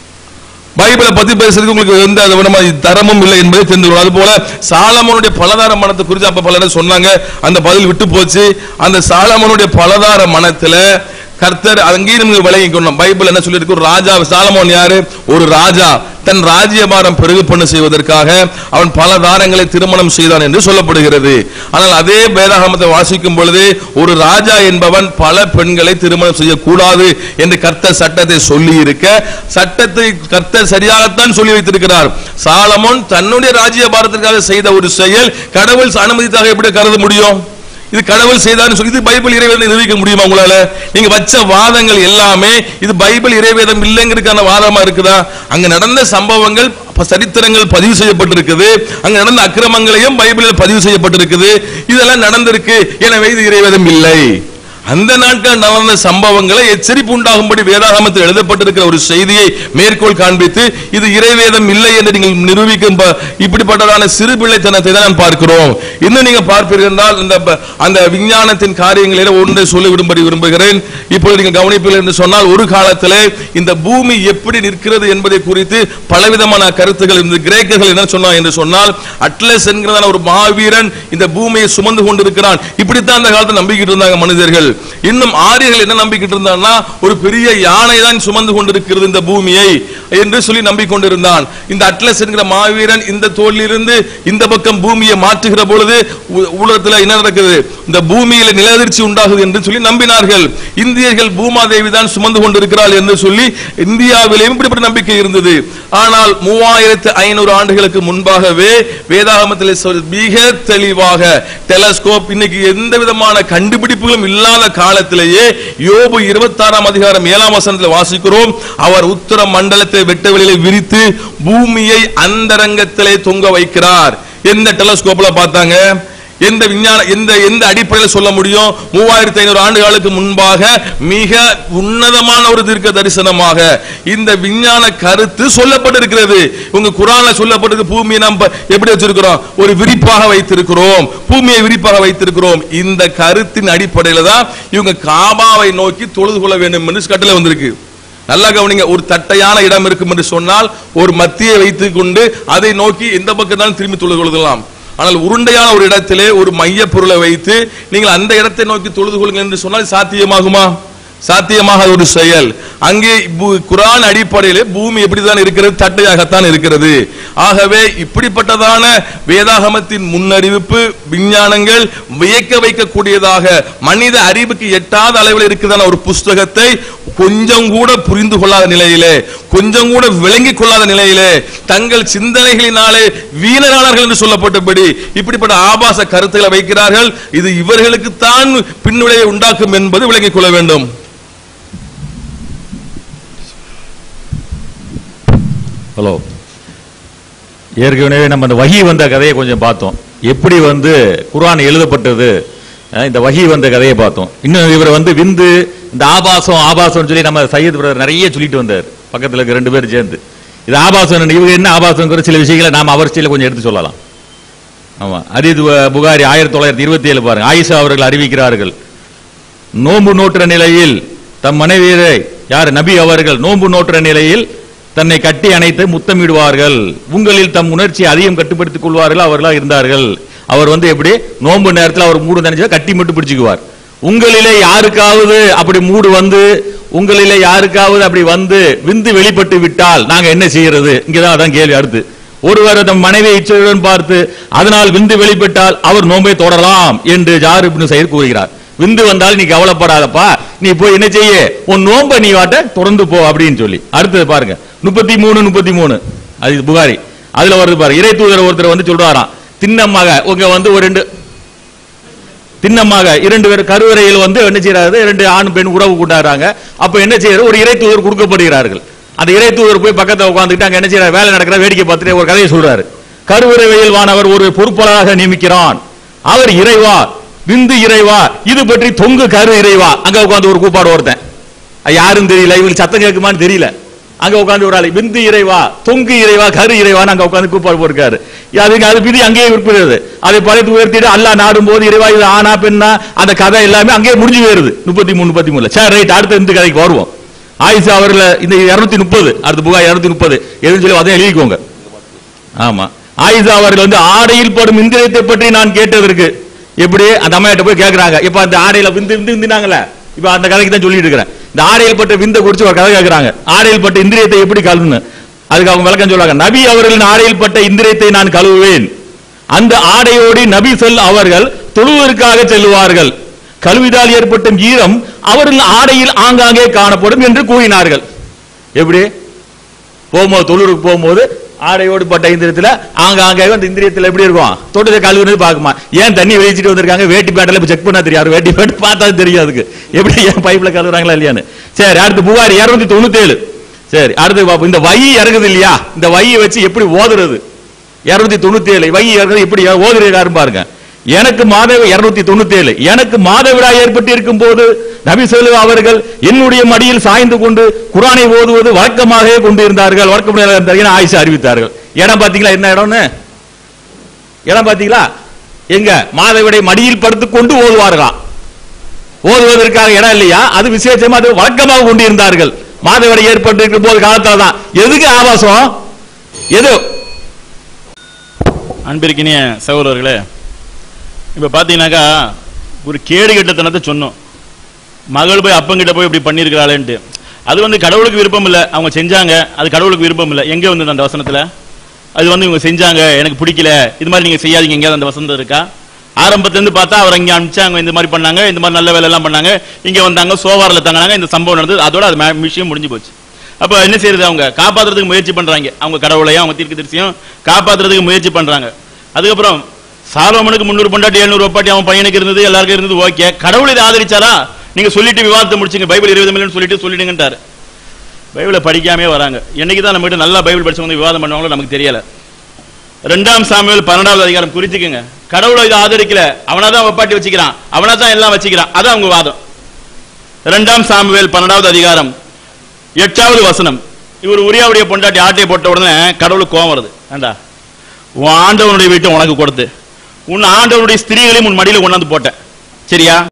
பைபிளை பத்தி பேசுறதுக்கு உங்களுக்கு எந்த விதமான தரமும் இல்லை என்பதை தெரிந்து கொள்ளும் அதுபோல சாலமோனுடைய பலதார மனத்தை குறித்து அப்ப பலரும் சொன்னாங்க அந்த பதில் விட்டு போச்சு அந்த சாலமோனுடைய பலதார மனத்துல கர்த்தர் அங்கேயும் நீங்க விளங்கிக்கணும் பைபிள் என்ன சொல்லியிருக்கு ஒரு ராஜா சாலமோன் யாரு ஒரு ராஜா தன் ராஜ்யபாரம் பெருகு பண்ண செய்வதற்காக அவன் பல தாரங்களை திருமணம் செய்தான் என்று சொல்லப்படுகிறது ஆனால் அதே வேதாகமத்தை வாசிக்கும் பொழுது ஒரு ராஜா என்பவன் பல பெண்களை திருமணம் செய்யக்கூடாது என்று கர்த்தர் சட்டத்தை சொல்லி இருக்க சட்டத்தை கர்த்தர் சரியாகத்தான் சொல்லி வைத்திருக்கிறார் சாலமோன் தன்னுடைய ராஜ்யபாரத்திற்காக செய்த ஒரு செயல் கடவுள் அனுமதித்தாக எப்படி கருத முடியும் இது கடவுள் செய்தார்னு சொல்லி இது பைபிள் இறைவேதம் நிரூபிக்க முடியுமா உங்களால நீங்க வச்ச வாதங்கள் எல்லாமே இது பைபிள் இறைவேதம் இல்லைங்கிறதுக்கான வாதமா இருக்குதா அங்க நடந்த சம்பவங்கள் ப- சரித்திரங்கள் பதிவு செய்யப்பட்டிருக்குது அங்க நடந்த அக்கிரமங்களையும் பைபிளில் பதிவு செய்யப்பட்டிருக்குது இதெல்லாம் நடந்திருக்கு எனவே இது இறைவேதம் இல்லை அந்த நாட்கள் நடந்த சம்பவங்களை எச்சரிப்பு உண்டாகும்படி வேதாகமத்தில் எழுதப்பட்டிருக்கிற ஒரு செய்தியை மேற்கோள் காண்பித்து இது இறைவேதம் இல்லை என்று நீங்கள் நிரூபிக்கும் ப- இப்படிப்பட்டதான சிறு பிள்ளைத்தனத்தை தான் நாம் பார்க்கிறோம் இன்னும் நீங்க பார்ப்பீர்கள் என்றால் இந்த ப- அந்த விஞ்ஞானத்தின் காரியங்களில் ஒன்றை சொல்லிவிடும்படி விரும்புகிறேன் இப்பொழுது நீங்கள் கவனிப்பீர்கள் என்று சொன்னால் ஒரு காலத்திலே இந்த பூமி எப்படி நிற்கிறது என்பதை குறித்து பலவிதமான கருத்துக்கள் இருந்து கிரேக்கர்கள் என்ன சொன்னாங்க என்று சொன்னால் அட்லஸ் என்கிறதான ஒரு மாவீரன் இந்த பூமியை சுமந்து கொண்டிருக்கிறான் இப்படித்தான் அந்த காலத்தில் நம்பிக்கிட்டு இருந்தாங்க மனிதர்கள் இன்னும் ஆரியர்கள் என்ன நம்பிக்கிட்டு இருந்தான்னா ஒரு பெரிய யானை தான் சுமந்து கொண்டிருக்கிறது இந்த பூமியை என்று சொல்லி நம்பிக்கொண்டிருந்தான் இந்த அட்லஸ் என்கிற மாவீரன் இந்த தோளிலிருந்து இந்த பக்கம் பூமியை மாற்றுகிற பொழுது உ- உலகத்துல என்ன நடக்குது இந்த பூமியில நிலதிர்ச்சி உண்டாகுது என்று சொல்லி நம்பினார்கள் இந்தியர்கள் பூமாதேவி தான் சுமந்து கொண்டிருக்கிறாள் என்று சொல்லி இந்தியாவிலேயும் இப்படிப்பட்ட நம்பிக்கை இருந்தது ஆனால் மூவாயிரத்து ஐநூறு ஆண்டுகளுக்கு முன்பாகவே வேதாகமத்தில் சொல் மிக தெளிவாக டெலஸ்கோப் இன்னைக்கு எந்த விதமான கண்டுபிடிப்புகளும் இல்லாத காலத்திலேயே யோபு இருபத்தாறாம் அதிகாரம் ஏழாம் வசனத்தில் வாசிக்கிறோம் அவர் உத்தர மண்டலத்தை வெட்ட வெளியில விரித்து பூமியை அந்தரங்கத்திலே தொங்க வைக்கிறார் எந்த டெலஸ்கோப்ல பார்த்தாங்க எந்த விஞ்ஞான எந்த எந்த அடிப்படையில் சொல்ல முடியும் மூவாயிரத்தி ஐநூறு ஆண்டுகளுக்கு முன்பாக மிக உன்னதமான ஒரு தீர்க்க தரிசனமாக இந்த விஞ்ஞான கருத்து சொல்லப்பட்டிருக்கிறது உங்க குரான்ல சொல்லப்பட்டிருக்கு பூமியை நாம் ப- எப்படி வச்சிருக்கிறோம் ஒரு விரிப்பாக வைத்திருக்கிறோம் பூமியை விரிப்பாக வைத்திருக்கிறோம் இந்த கருத்தின் அடிப்படையில தான் இவங்க காபாவை நோக்கி தொழுது கொள்ள வேண்டும் என்று கட்டளை வந்திருக்கு நல்லா கவனிங்க ஒரு தட்டையான இடம் இருக்கும் என்று சொன்னால் ஒரு மத்தியை வைத்துக் கொண்டு அதை நோக்கி எந்த பக்கம் தான் திரும்பி தொழுது கொள்ளலாம் ஆனால் உருண்டையான ஒரு இடத்திலே ஒரு மைய பொருளை வைத்து நீங்கள் அந்த இடத்தை நோக்கி தொழுது கொள்ளுங்கள் என்று சொன்னால் சாத்தியமாகுமா சாத்தியமாக ஒரு செயல் அங்கே பூ- குரான் அடிப்படையிலே பூமி எப்படிதான் இருக்கிறது தட்டையாகத்தான் இருக்கிறது ஆகவே இப்படிப்பட்டதான வேதாகமத்தின் முன்னறிவிப்பு விஞ்ஞானங்கள் வியக்க வைக்கக்கூடியதாக மனித அறிவுக்கு எட்டாத அளவில் இருக்குதான ஒரு புஸ்தகத்தை கொஞ்சம் கூட புரிந்து கொள்ளாத நிலையிலே கொஞ்சம் கூட விளங்கிக் கொள்ளாத நிலையிலே தங்கள் சிந்தனைகளினாலே வீணரானார்கள் என்று சொல்லப்பட்டபடி இப்படிப்பட்ட ஆபாச கருத்துக்களை வைக்கிறார்கள் இது இவர்களுக்குத்தான் பின்விளைவை உண்டாக்கும் என்பது விளங்கிக் கொள்ள வேண்டும் ஹலோ ஏற்கனவே நம்ம அந்த வகி வந்த கதையை கொஞ்சம் பார்த்தோம் எப்படி வந்து குர்ஆன் எழுதப்பட்டது அஹ் இந்த வகி வந்த கதையை பார்த்தோம் இன்னும் இவர் வந்து விந்து இந்த ஆபாசம் ஆபாசம்னு சொல்லி நம்ம சையத் பிரதர் நிறைய சொல்லிட்டு வந்தார் பக்கத்துல இருக்க ரெண்டு பேரும் சேர்ந்து இது ஆபாசம் இவங்க என்ன ஆபாசங்கிற சில விஷயங்களை நாம அவர் ஸ்டைல கொஞ்சம் எடுத்து சொல்லலாம் ஆமா அரிது புகாரி ஆயிரத்தி தொள்ளாயிரத்தி இருபத்தி ஏழு பாருங்க ஆயிஷா அவர்கள் அறிவிக்கிறார்கள் நோன்பு நோற்ற நிலையில் தம் மனைவியரை யார் நபி அவர்கள் நோன்பு நோற்ற நிலையில் தன்னை கட்டி அணைத்து முத்தமிடுவார்கள் உங்களில் தம் உணர்ச்சியை அதிகம் கட்டுப்படுத்திக் கொள்வார்கள் அவர்களா இருந்தார்கள் அவர் வந்து எப்படி நோன்பு நேரத்தில் அவர் மூடு நினைச்சா கட்டி மட்டும் பிடிச்சுக்குவார் உங்களிலே யாருக்காவது அப்படி மூடு வந்து உங்களிலே யாருக்காவது அப்படி வந்து விந்து வெளிப்பட்டு விட்டால் நாங்க என்ன செய்யறது இங்கதான் அதான் கேள்வி அடுத்து ஒருவர் தம் மனைவி இச்சையுடன் பார்த்து அதனால் விந்து வெளிப்பட்டால் அவர் நோன்பை தொடரலாம் என்று ஜார் இப்னு சையத் கூறுகிறார் விந்து வந்தால் நீ கவலைப்படாதப்பா நீ போய் என்ன செய்ய உன் நோன்பை நீ வாட்ட தொடர்ந்து போ அப்படின்னு சொல்லி அடுத்தது பாருங்க முப்பத்தி மூணு முப்பத்தி மூணு அது புகாரி அதுல வருது பாருங்க இறை தூதர் ஒருத்தர் வந்து சொல்றாராம் திண்ணமாக உங்க வந்து ஒரு ரெண்டு திண்ணமாக இரண்டு பேர் கருவறையில் வந்து என்ன செய்யறாரு இரண்டு ஆண் பெண் உறவு கொண்டாடுறாங்க அப்ப என்ன செய்யறாரு ஒரு இறை தூதர் கொடுக்கப்படுகிறார்கள் அந்த இறை தூதர் போய் பக்கத்துல உட்காந்துட்டு அங்க என்ன செய்யறாரு வேலை நடக்கிற வேடிக்கை பார்த்துட்டு ஒரு கதையை சொல்றாரு கருவறை வெயில்வானவர் ஒரு பொறுப்பாளராக நியமிக்கிறான் அவர் இறைவா விந்து இறைவா இது பற்றி தொங்கு கரு இறைவா அங்க உட்கார்ந்து ஒரு கூப்பாடு ஒருத்தன் அது யாரும் தெரியல இவங்களுக்கு சத்தம் கேட்குமான்னு தெரியல அங்க உட்கார்ந்து ஒரு ஆளு விந்து இறைவா தொங்கு இறைவா கரு இறைவான்னு அங்க உட்கார்ந்து கூப்பாடு போயிருக்காரு அதுக்கு அது விதி அங்கேயே இருக்கிறது அதை பழைத்து உயர்த்திட்டு அல்லாஹ் நாடும் போது இறைவா இது ஆனா பெண்ணா அந்த கதை எல்லாமே அங்கேயே முடிஞ்சு போயிருது முப்பத்தி மூணு முப்பத்தி மூணுல சரி ரைட் அடுத்த இந்த கதைக்கு வருவோம் ஆயிஷா அவர்ல இந்த இருநூத்தி முப்பது அடுத்து புகா இருநூத்தி முப்பது எதுன்னு சொல்லி அதையும் எழுதிக்கோங்க ஆமா ஆயிஷா அவர்கள் வந்து ஆடையில் படும் இந்திரியத்தை பற்றி நான் கேட்டதற்கு எப்படி அந்த அம்மாட்ட போய் கேக்குறாங்க இப்ப அந்த ஆடையில விந்து விந்து விந்தினாங்கல்ல இப்ப அந்த கதைக்கு தான் சொல்லிட்டு இருக்கிறேன் இந்த ஆடையில் பட்ட விந்தை குறிச்சு ஒரு கதை கேக்குறாங்க ஆடையில் பட்ட இந்திரியத்தை எப்படி கழுவுன்னு அதுக்கு அவங்க விளக்கம் சொல்றாங்க நபி அவர்களின் ஆடையில் பட்ட இந்திரியத்தை நான் கழுவுவேன் அந்த ஆடையோடு நபி சொல் அவர்கள் தொழுவதற்காக செல்லுவார்கள் கழுவிதால் ஏற்பட்ட ஈரம் அவர்கள் ஆடையில் ஆங்காங்கே காணப்படும் என்று கூறினார்கள் எப்படி போகும்போது தொழுருக்கு போகும்போது ஆடையோடு பட்ட இந்திரியத்துல ஆங்காங்கே அந்த இந்திரியத்துல எப்படி இருக்கும் தொட்டதை கழுவுனது பார்க்குமா ஏன் தண்ணி வெளிச்சிட்டு வந்திருக்காங்க வேட்டி பேட்டில் இப்ப செக் பண்ணா தெரியாது வேட்டி பேட் பார்த்தா தெரியும் அதுக்கு எப்படி ஏன் பைப்ல கழுவுறாங்களா இல்லையான்னு சரி அடுத்து புகார் இருநூத்தி தொண்ணூத்தி ஏழு சரி அடுத்து பாப்போம் இந்த வை இறங்குது இல்லையா இந்த வையை வச்சு எப்படி ஓதுறது இருநூத்தி தொண்ணூத்தி ஏழு வை இறங்குது எப்படி ஓதுறாரு பாருங்க எனக்கு மாதவி இருநூத்தி தொண்ணூத்தி ஏழு எனக்கு மாதவிடாய் ஏற்பட்டு இருக்கும் போது நபி சொல்லு அவர்கள் என்னுடைய மடியில் சாய்ந்து கொண்டு குரானை ஓதுவது வழக்கமாகவே கொண்டிருந்தார்கள் வழக்கமாக இருந்தார்கள் என ஆயிஷா அறிவித்தார்கள் இடம் பாத்தீங்களா என்ன இடம்னு இடம் பாத்தீங்களா எங்க மாதவிடை மடியில் படுத்துக் கொண்டு ஓதுவார்களாம் ஓதுவதற்காக இடம் இல்லையா அது விசேஷமா அது வழக்கமாக கொண்டிருந்தார்கள் மாதவிடை ஏற்பட்டு இருக்கும் போது காலத்துல தான் எதுக்கு ஆபாசம் எது அன்பிற்கினிய சகோதரர்களே இப்ப பாத்தீங்கன்னாக்கா ஒரு கேடு கெட்டத்தனத்தை சொன்னோம் மகள் போய் அப்பங்கிட்ட போய் இப்படி பண்ணியிருக்கிறாளேன்ட்டு அது வந்து கடவுளுக்கு விருப்பம் இல்லை அவங்க செஞ்சாங்க அது கடவுளுக்கு விருப்பம் இல்லை எங்க வந்து அந்த வசனத்துல அது வந்து இவங்க செஞ்சாங்க எனக்கு பிடிக்கல இது மாதிரி நீங்க செய்யாதீங்க எங்கேயாவது அந்த வசனம் இருக்கா ஆரம்பத்துல இருந்து பார்த்தா அவர் இங்க அனுப்பிச்சாங்க இந்த மாதிரி பண்ணாங்க இந்த மாதிரி நல்ல வேலை எல்லாம் பண்ணாங்க இங்க வந்தாங்க சோவாரில் தங்கினாங்க இந்த சம்பவம் நடந்தது அதோட அது மே- விஷயம் முடிஞ்சு போச்சு அப்ப என்ன செய்யறது அவங்க காப்பாத்துறதுக்கு முயற்சி பண்றாங்க அவங்க கடவுளையும் அவங்க தீர்க்க தரிசியும் காப்பாத்துறதுக்கு முயற்சி பண்றாங்க அதுக்கப்புறம் சாலோமனுக்கு முன்னூறு பொண்டாட்டி எழுநூறு ஒப்பாட்டி அவன் பையனுக்கு இருந்தது எல்லாருக்கும் இருந்தது ஓகே கடவுள் இதை ஆதரிச்சாரா நீங்க சொல்லிட்டு விவாதத்தை முடிச்சுங்க பைபிள் இருபது மில்லியன் சொல்லிட்டு சொல்லிடுங்கன்றாரு பைபிளை படிக்காமே வராங்க என்னைக்கு தான் நம்ம கிட்ட நல்லா பைபிள் படிச்சவங்க வந்து விவாதம் பண்ணுவாங்களோ நமக்கு தெரியல ரெண்டாம் சாமுவேல் பன்னெண்டாவது அதிகாரம் குறிச்சுக்குங்க கடவுளை இதை ஆதரிக்கல அவனா தான் வப்பாட்டி வச்சுக்கிறான் அவனா தான் எல்லாம் வச்சுக்கிறான் அதான் அவங்க வாதம் இரண்டாம் சாமுவேல் பன்னெண்டாவது அதிகாரம் எட்டாவது வசனம் இவர் உரியாவுடைய பொண்டாட்டி ஆட்டையை போட்ட உடனே கடவுளுக்கு கோவம் வருது ஏண்டா உன் ஆண்டவனுடைய வீட்டை உனக்கு கொடுத்து உன் ஆண்டவனுடைய ஸ்திரீகளையும் உன் மடியில கொண்டாந்து போட்டேன் சரியா